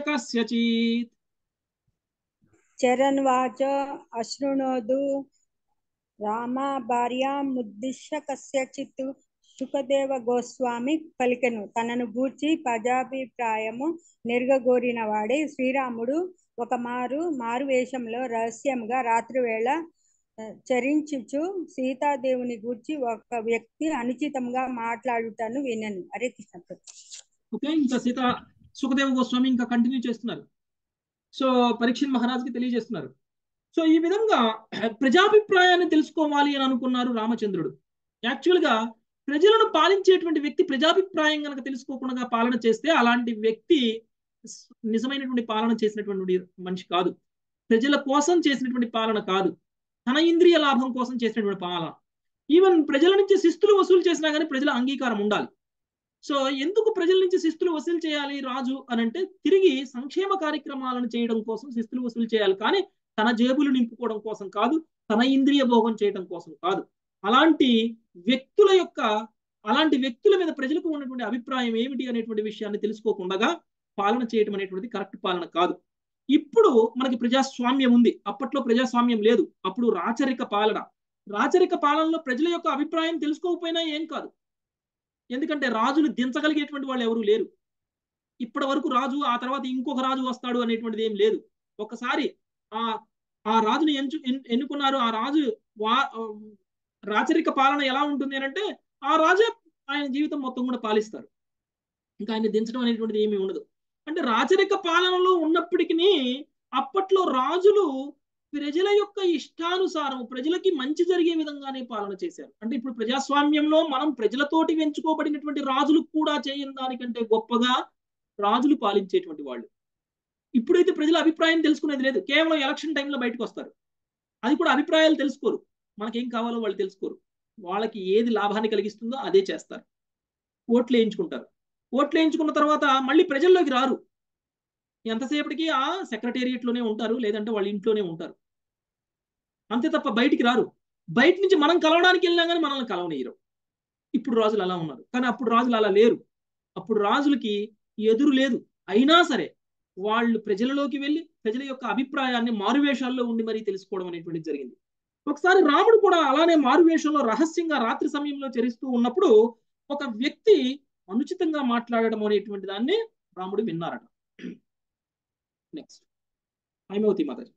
కస్యచిత్ చరణ్ వాచ అశృణోదు రామ భార్యాముద్దిశ్య కస్యచిత్ సుఖదేవ గోస్వామి పలికెను తనను గూర్చి ప్రజాభిప్రాయము నెరగగోరిన వాడే శ్రీరాముడు ఒక మారు మారు వేషంలో రహస్యంగా రాత్రివేళ ఆ, చరించుచు సీతాదేవుని గూర్చి ఒక వ్యక్తి అనుచితంగా మాట్లాడుటను వినను హరే కృష్ణ ప్రభు. ఓకే ఇంకా సీత సుఖదేవ గోస్వామి ఇంకా కంటిన్యూ చేస్తున్నారు సో పరీక్షణ్ మహారాజ్కి తెలియజేస్తున్నారు సో ఈ విధంగా ప్రజాభిప్రాయాన్ని తెలుసుకోవాలి అని అనుకున్నారు రామచంద్రుడు యాక్చువల్గా ప్రజలను పాలించేటువంటి వ్యక్తి ప్రజాభిప్రాయం కనుక తెలుసుకోకుండా పాలన చేస్తే అలాంటి వ్యక్తి స్- నిజమైనటువంటి పాలన చేసినటువంటి మనిషి కాదు ప్రజల కోసం చేసినటువంటి పాలన కాదు తన ఇంద్రియ లాభం కోసం చేసినటువంటి పాలన ఈవెన్ ప్రజల నుంచి శిస్తులు వసూలు చేసినా కానీ ప్రజల అంగీకారం ఉండాలి సో ఎందుకు ప్రజల నుంచి శిస్తులు వసూలు చేయాలి రాజు అని అంటే తిరిగి సంక్షేమ కార్యక్రమాలను చేయడం కోసం శిస్తులు వసూలు చేయాలి కానీ తన జేబులు నింపుకోవడం కోసం కాదు తన ఇంద్రియ భోగం చేయడం కోసం కాదు అలాంటి వ్యక్తుల యొక్క అలాంటి వ్యక్తుల మీద ప్రజలకు ఉన్నటువంటి అభిప్రాయం ఏమిటి అనేటువంటి విషయాన్ని తెలుసుకోకుండా పాలన చేయడం అనేటువంటిది కరెక్ట్ పాలన కాదు ఇప్పుడు మనకి ప్రజాస్వామ్యం ఉంది అప్పట్లో ప్రజాస్వామ్యం లేదు అప్పుడు రాచరిక పాలన రాచరిక పాలనలో ప్రజల యొక్క అభిప్రాయం తెలుసుకోకపోయినా ఏం కాదు ఎందుకంటే రాజును దించగలిగేటువంటి వాళ్ళు ఎవరు లేరు ఇప్పటి వరకు రాజు ఆ తర్వాత ఇంకొక రాజు వస్తాడు అనేటువంటిది ఏం లేదు ఒకసారి ఆ ఆ రాజుని ఎంచు ఎన్- ఎన్నుకున్నారు ఆ రాజు వా ఆ, రాచరిక పాలన ఎలా ఉంటుంది అని అంటే ఆ రాజే ఆయన జీవితం మొత్తం కూడా పాలిస్తారు ఇంకా ఆయన దించడం అనేటువంటిది ఏమీ ఉండదు అంటే రాచరిక పాలనలో ఉన్నప్పటికీ అప్పట్లో రాజులు ప్రజల యొక్క ఇష్టానుసారం ప్రజలకి మంచి జరిగే విధంగానే పాలన చేశారు అంటే ఇప్పుడు ప్రజాస్వామ్యంలో మనం ప్రజలతోటి ఎంచుకోబడినటువంటి రాజులు కూడా చేయని దానికంటే గొప్పగా రాజులు పాలించేటువంటి వాళ్ళు ఇప్పుడైతే ప్రజల అభిప్రాయం తెలుసుకునేది లేదు కేవలం ఎలక్షన్ టైంలో బయటకు వస్తారు అది కూడా అభిప్రాయాలు తెలుసుకోరు మనకేం కావాలో వాళ్ళు తెలుసుకోరు వాళ్ళకి ఏది లాభాన్ని కలిగిస్తుందో అదే చేస్తారు ఓట్లు వేయించుకుంటారు ఓట్లు వేయించుకున్న తర్వాత మళ్ళీ ప్రజల్లోకి రారు ఎంతసేపటికి ఆ secretariat లోనే ఉంటారు లేదంటే వాళ్ళ ఇంట్లోనే ఉంటారు అంతే తప్ప బయటికి రారు బయట నుంచి మనం కలవడానికి వెళ్ళినా కానీ మనల్ని కలవనీయరు ఇప్పుడు రాజులు అలా ఉన్నారు కానీ అప్పుడు రాజులు అలా లేరు అప్పుడు రాజులకి ఎదురు లేదు అయినా సరే వాళ్ళు ప్రజలలోకి వెళ్ళి ప్రజల యొక్క అభిప్రాయాన్ని మారువేషాల్లో ఉండి మరీ తెలుసుకోవడం అనేటువంటిది జరిగింది ఒకసారి రాముడు కూడా అలానే మారువేషంలో రహస్యంగా రాత్రి సమయంలో చరిస్తూ ఉన్నప్పుడు ఒక వ్యక్తి అనుచితంగా మాట్లాడడం అనేటువంటి దాన్ని రాముడు విన్నారట నెక్స్ట్ హైమవతి మాతాజీ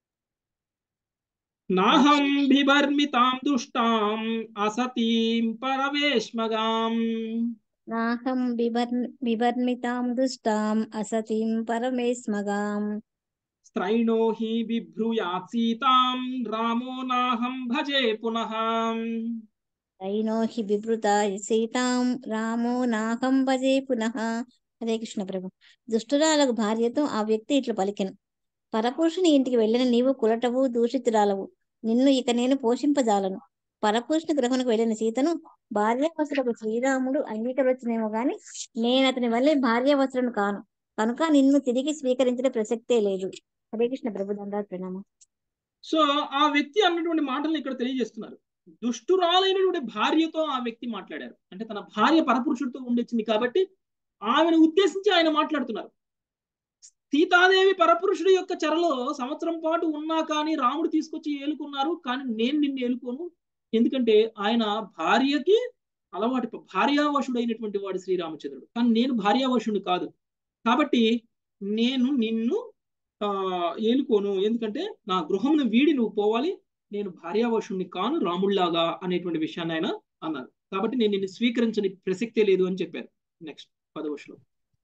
నాహం బిభర్మితాం దుష్టాం అసతీం పరవేష్మగాం నాహం బిభర్ బిభర్మితాం దుష్టాం అసతిం పరమేస్మగాం స్త్రైణో హి బిభ్రూయాత్ సీతాం రామో నాహం భజే పునః దైనో హి బిభృత సీతాం రామో నాహం భజే పునః హరే కృష్ణ ప్రభు దుష్టురాలకు భార్యతో ఆ వ్యక్తి ఇట్లు పలికెను పరపురుషుని ఇంటికి వెళ్ళిన నీవు కులటవు దూషితురాలవు నిన్ను ఇక నేను పోషింపజాలను పరపురుషుని గృహమునకు వెళ్ళిన సీతను భార్యావసులకు శ్రీరాముడు అంగీకరించనేమో గాని నేను అతని వల్లే భార్యావసులను కాను కనుక నిన్ను తిరిగి స్వీకరించిన ప్రసక్తే లేదు హరే కృష్ణ ప్రభు దండాలు ప్రణామం సో ఆ వ్యక్తి అన్నటువంటి మాటలను ఇక్కడ తెలియజేస్తున్నారు దుష్టురాలైనటువంటి భార్యతో ఆ వ్యక్తి మాట్లాడారు అంటే తన భార్య పరపురుషుడితో ఉండొచ్చింది కాబట్టి ఆమెను ఉద్దేశించి ఆయన మాట్లాడుతున్నారు సీతాదేవి పరపురుషుడి యొక్క చెరలో సంవత్సరం పాటు ఉన్నా కానీ రాముడు తీసుకొచ్చి ఏలుకున్నారు కానీ నేను నిన్ను ఏలుకోను ఎందుకంటే ఆయన భార్యకి అలవాటు భార్యావశుడైనటువంటి వాడు శ్రీరామచంద్రుడు కానీ నేను భార్యావశుడిని కాదు కాబట్టి నేను నిన్ను ఆ ఏలుకోను ఎందుకంటే నా గృహంను వీడి నువ్వు పోవాలి నేను భార్యావశుణ్ణి కాను రాముళ్లాగా అనేటువంటి విషయాన్ని ఆయన అన్నారు కాబట్టి నేను నిన్ను స్వీకరించని ప్రసక్తే లేదు అని చెప్పారు నెక్స్ట్ పదవశలో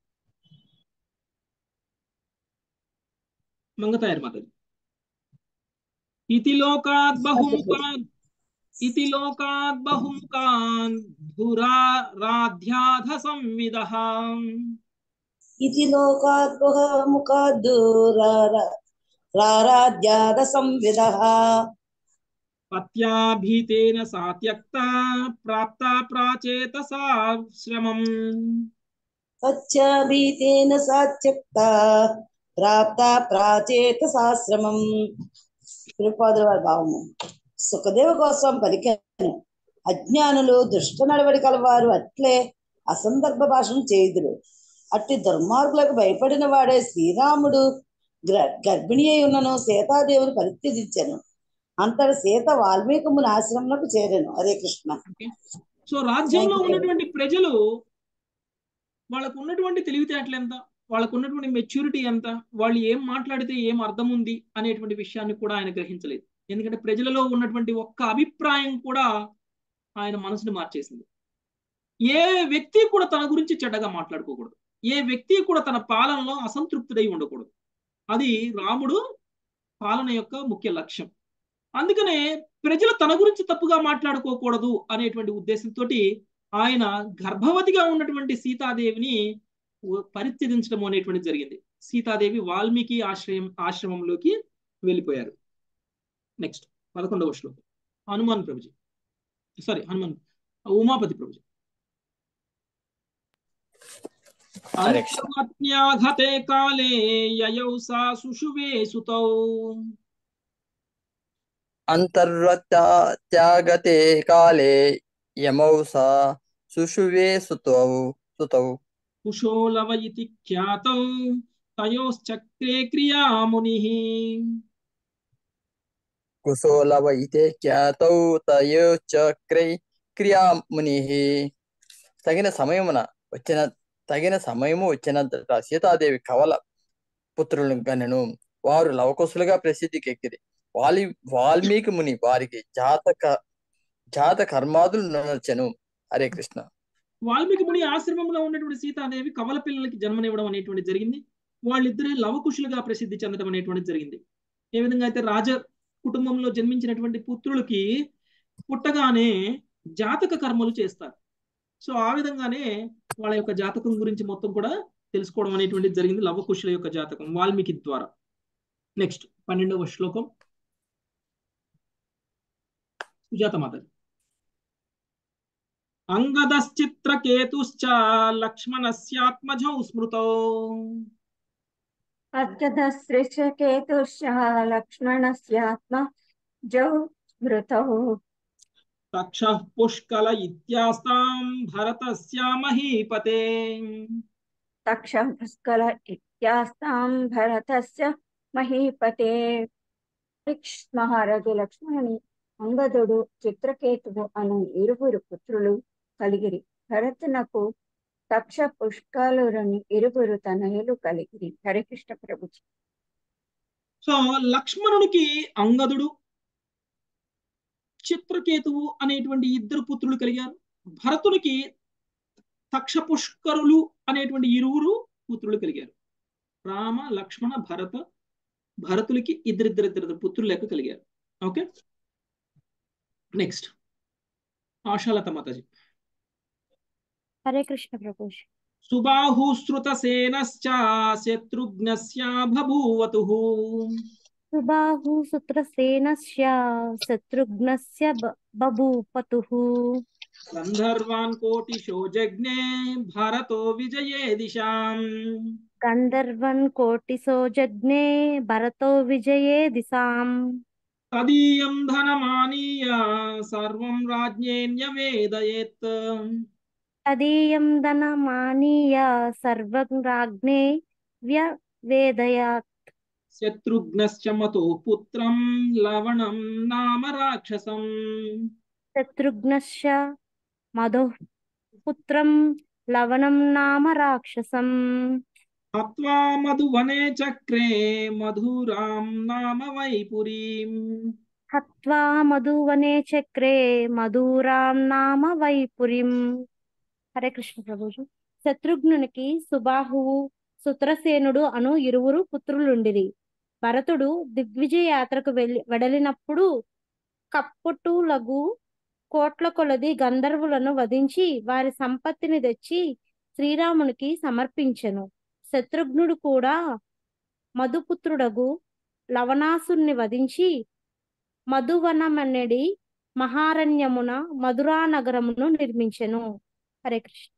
మంగతాయర్ మాతాజీ ఇతి లోకాత్ బహుముఖాన్ ఇతి లోకాత్ బహుముఖాన్ ధురా రాధ్యాధ సంవిదః इति लोकाद्बहमुखाद्दूराराध्याद संविदः పత్యా భీతేన సా త్యక్తా ప్రాప్తా ప్రాచేతసా శ్రమం సత్యాభీతేన సాత్యక్త ప్రాప్త ప్రాచేత సాశ్రమం శ్రీపాదుల వారి భావము సుఖదేవ కోసం పలికాను అజ్ఞానులు దుష్ట నడవడి కలవారు అట్లే అసందర్భ భాషను చేయుదురు అట్టి దుర్మార్గులకు భయపడిన వాడే శ్రీరాముడు గ్ర గర్భిణి అయి ఉన్నను సీతాదేవిని పరిత్యజించాను అంతటి సీత వాల్మీకి ముని ఆశ్రమంలోకి చేరాను హరే కృష్ణ సో రాజ్యంలో Thank you. ఉన్నటువంటి ప్రజలు వాళ్ళకు ఉన్నటువంటి తెలివితేటలు ఎంత వాళ్ళకు ఉన్నటువంటి మెచ్యూరిటీ ఎంత వాళ్ళు ఏం మాట్లాడితే ఏం అర్థం ఉంది అనేటువంటి విషయాన్ని కూడా ఆయన గ్రహించలేదు ఎందుకంటే ప్రజలలో ఉన్నటువంటి ఒక్క అభిప్రాయం కూడా ఆయన మనసుని మార్చేసింది ఏ వ్యక్తి కూడా తన గురించి చెడ్డగా మాట్లాడుకోకూడదు ఏ వ్యక్తి కూడా తన పాలనలో అసంతృప్తుడై ఉండకూడదు అది రాముడు పాలన యొక్క ముఖ్య లక్ష్యం అందుకనే ప్రజలు తన గురించి తప్పుగా మాట్లాడుకోకూడదు అనేటువంటి ఉద్దేశంతో ఆయన గర్భవతిగా ఉన్నటువంటి సీతాదేవిని పరిత్యజించడం అనేటువంటి జరిగింది సీతాదేవి వాల్మీకి ఆశ్రయం ఆశ్రమంలోకి వెళ్ళిపోయారు నెక్స్ట్ పదకొండవ శ్లోకం హనుమాన్ ప్రభుజీ సారీ హనుమాన్ ఉమాపతి ప్రభుజీ హరే కృష్ణ. అంతర్వత్న్యాఘతే కాలే యయౌ సా సుషువే సుతౌ అంతర్వత్యాగతే కాలే యమౌ సా సుషువే సుతౌ సుతౌ కుశోలవ ఇతి ఖ్యాతౌ తయోశ్చక్రే క్రియాముని కుశోలవ ఇతే ఖ్యాతౌ తయో చక్రై క్రియాముని తగిన సమయమున వచ్చిన తగిన సమయము వచ్చినంతట సీతాదేవి కవల పుత్రులను గనెను వారు లవకుశులుగా ప్రసిద్ధికి ఎక్కిరి వాలి వాల్మీకి ముని వారికి జాతక జాత కర్మాదులు నొనర్చెను హరే కృష్ణ వాల్మీకి ముని ఆశ్రమంలో ఉన్నటువంటి సీతాదేవి కవల పిల్లలకి జన్మనివ్వడం అనేటువంటి జరిగింది వాళ్ళిద్దరే లవకుశులుగా ప్రసిద్ధి చెందడం అనేటువంటి జరిగింది ఏ విధంగా అయితే రాజ కుటుంబంలో జన్మించినటువంటి పుత్రులకి పుట్టగానే జాతక కర్మలు చేస్తారు సో ఆ విధంగానే వాళ్ళ యొక్క జాతకం గురించి మొత్తం కూడా తెలుసుకోవడం అనేటువంటిది జరిగింది లవకుశుల యొక్క జాతకం వాల్మీకి ద్వారా నెక్స్ట్ పన్నెండవ శ్లోకం సుజాత మాత అంగదశ్చిత్రకేతుశ్చ లక్ష్మణస్యాత్మజౌ స్మృతౌ అర్జదశ్రేషకేతుశ్చ లక్ష్మణస్యాత్మ జౌ స్మృతౌ తక్షః పుష్కల ఇత్యాస్తాం భరతస్య మహీపతే తక్ష పుష్కల ఇత్యాస్తాం భరతస్య మహీపతే మహారాజు లక్ష్మణుని అంగదుడు చిత్రకేతువు అను ఇరువురు పుత్రులు కలిగిరి భరతునకు తక్ష పుష్కలురని ఇరువురు తనయులు కలిగిరి హరికృష్ణ ప్రభుజీ సో లక్ష్మణునికి అంగదుడు చిత్రకేతువు అనేటువంటి ఇద్దరు పుత్రులు కలిగారు భరతునికి తక్ష పుష్కరులు అనేటువంటి ఇరువురు పుత్రులు కలిగారు రామ లక్ష్మణ భరత భరతులకి ఇద్దరిద్దరిద్దరు పుత్రులు లెక్క కలిగారు ఓకే నెక్స్ట్ ఆశాలత మాతాజీ హరే కృష్ణ ప్రభుజీ సుబాహుశ్రుతసేనశ్చ శత్రుఘ్నస్య బభూవతు సుబాహు సుత్రసేనస్య శత్రుఘ్నస్య బ- బభూపతుః గంధర్వాన్ కోటిశో జజ్ఞే భరతో విజయే దిశాం గంధర్వన్ కోటిసో జజ్ఞే భరతో విజయే దిశాం తదీయం ధనమానీయ సర్వం రాజ్ఞేన్యవేదయేత్ తదీయం ధనమానీయ సర్వం రాజ్ఞే వ్యవేదయాత్ శత్రుఘ్నశ్చ మతో పుత్రం లవణం నామ రాక్షసం శత్రుఘ్నశ్చ మధు పుత్రం లవణం నామ రాక్షసం హత్వా మధువనే చక్రే మధురాం నామ వైపురీం హత్వా మధువనే చక్రే మధురాం నామ వైపురిం హరే కృష్ణ ప్రభుజు శత్రుఘ్నునికి సుబాహువు సుత్రసేనుడు అను ఇరువురు పుత్రులుండిరి భరతుడు దిగ్విజయ యాత్రకు వెళ్ళి వెడలినప్పుడు కప్పటులగు కోట్ల కొలది గంధర్వులను వధించి వారి సంపత్తిని తెచ్చి శ్రీరామునికి సమర్పించెను శత్రుఘ్నుడు కూడా మధుపుత్రుడగు లవణాసుని వధించి మధువనమనడి మహారణ్యమున మధురా నగరమును నిర్మించెను హరే కృష్ణ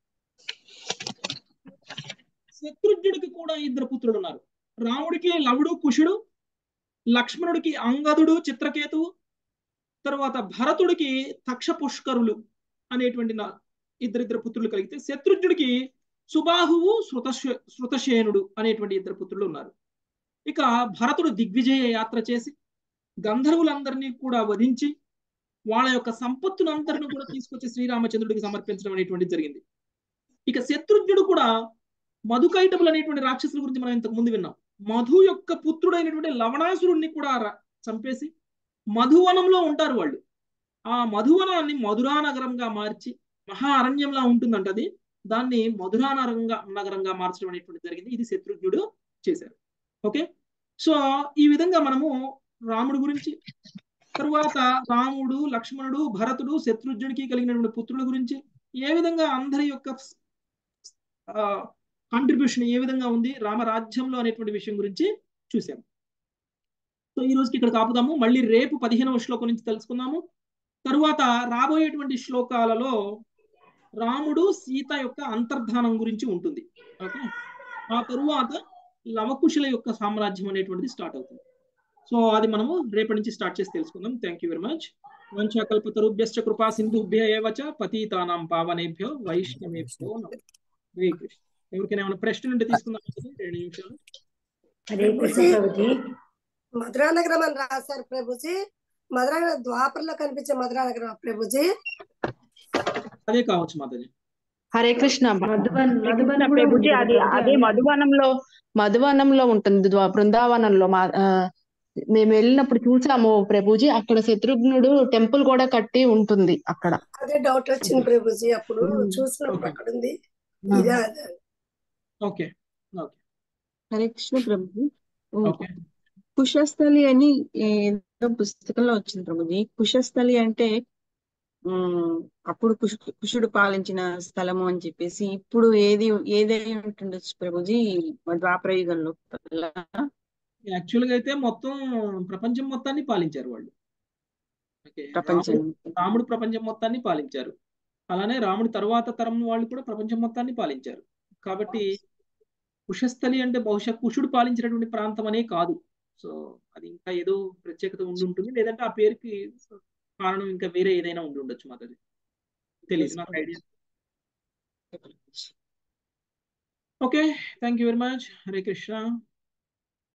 శత్రుఘ్నుడికి కూడా ఇద్దరు పుత్రులు ఉన్నారు రాముడికి లవుడు కుషుడు లక్ష్మణుడికి అంగదుడు చిత్రకేతువు తర్వాత భరతుడికి తక్ష పుష్కరులు అనేటువంటి నా ఇద్దరిద్దరు పుత్రులు కలిగితే శత్రుఘ్నుడికి సుబాహువు శృతశ శృతశేనుడు అనేటువంటి ఇద్దరు పుత్రులు ఉన్నారు ఇక భరతుడు దిగ్విజయ యాత్ర చేసి గంధర్వులందరినీ కూడా వధించి వాళ్ళ యొక్క సంపత్తును అందరిని కూడా తీసుకొచ్చి శ్రీరామచంద్రుడికి సమర్పించడం అనేటువంటిది జరిగింది ఇక శత్రుఘ్నుడు కూడా మధుకైటములు అనేటువంటి రాక్షసుల గురించి మనం ఇంతకు ముందు విన్నాం మధు యొక్క పుత్రుడైనటువంటి లవణాసురుణ్ణి కూడా ర- చంపేసి మధువనంలో ఉంటారు వాళ్ళు ఆ మధువనాన్ని మధురా నగరంగా మార్చి మహా అరణ్యంలా ఉంటుందంట అది దాన్ని మధురా నగరంగా నగరంగా మార్చడం అనేటువంటి జరిగింది ఇది శత్రుఘ్నుడు చేశారు ఓకే సో ఈ విధంగా మనము రాముడు గురించి తరువాత రాముడు లక్ష్మణుడు భరతుడు శత్రుఘ్నుడికి కలిగినటువంటి పుత్రుల గురించి ఏ విధంగా అందరి యొక్క కాంట్రిబ్యూషన్ ఏ విధంగా ఉంది రామరాజ్యంలో అనేటువంటి విషయం గురించి చూసాము సో ఈ రోజుకి ఇక్కడ కాపుదాము మళ్ళీ రేపు పదిహేనవ శ్లోకం నుంచి తెలుసుకుందాము తరువాత రాబోయేటువంటి శ్లోకాలలో రాముడు సీత యొక్క అంతర్ధానం గురించి ఉంటుంది ఓకే ఆ తరువాత లవకుశుల యొక్క సామ్రాజ్యం అనేటువంటిది స్టార్ట్ అవుతుంది సో అది మనము రేపటి నుంచి స్టార్ట్ చేసి తెలుసుకుందాం థ్యాంక్ యూ వెరీ మచ్ వంశకల్పతరుభ్యశ్చ కృపా సింధుభ్య ఏవచ పతీతానాం పావనేభ్యో వైష్ణవేభ్యో నమః హరే కృష్ణ ఎవరికైనా ఏమైనా ప్రశ్నలు ఉంటే తీసుకుందాం రెండు నిమిషాలు హరే కృష్ణ ప్రభుజీ మధురానగరం అని రాశారు ప్రభుజీ మధురానగరం ద్వాపరలో కనిపించే మధురానగరం ప్రభుజీ అదే కావచ్చు మాతాజీ హరే కృష్ణ మధుబన్ హరే మధుబన్ కృష్ణ కూడా ప్రభుజీ ఉంది అది ప్రభుజీ అదే అదే మధువనంలో మధువనంలో ఉంటుంది ద్వా- బృందావనంలో మా ఆ, మేము వెళ్ళినప్పుడు చూసాము ప్రభుజీ అక్కడ శత్రుఘ్నుడు టెంపుల్ కూడా కట్టి ఉంటుంది అక్కడ అదే డౌట్ వచ్చింది ప్రభుజీ అప్పుడు చూసినప్పుడు అక్కడ ఉంది ఇదే అదే ఓకే ఓకే హరే కృష్ణ ప్రభుజీ ఓకే కుశస్థలి అని ఏదో పుస్తకంలో వచ్చింది ప్రభుజీ కుశస్థలి అంటే ఉమ్, అప్పుడు కుష్ కుషుడు పాలించిన స్థలము అని చెప్పేసి ఇప్పుడు ఏది ఏదై ఉంటుండొచ్చు ప్రభుజీ ద్వాపర యుగంలో యాక్చువల్ గా అయితే మొత్తం ప్రపంచం మొత్తాన్ని పాలించారు వాళ్ళు ఓకే ప్రపంచం రాముడు రాముడు ప్రపంచం మొత్తాన్ని పాలించారు అలానే రాముడి తర్వాత తరం వాళ్ళు కూడా ప్రపంచం మొత్తాన్ని పాలించారు కాబట్టి కుశస్థలి అంటే బహుశా కుషుడు పాలించినటువంటి ప్రాంతం అనే కాదు సో అది ఇంకా ఏదో ప్రత్యేకత ఉండి ఉంటుంది లేదంటే ఆ పేరుకి కారణం ఇంకా వేరే ఏదైనా ఉండి ఉండొచ్చు మాకు అది తెలియదు నాకు idea okay thank you very much Hare Krishna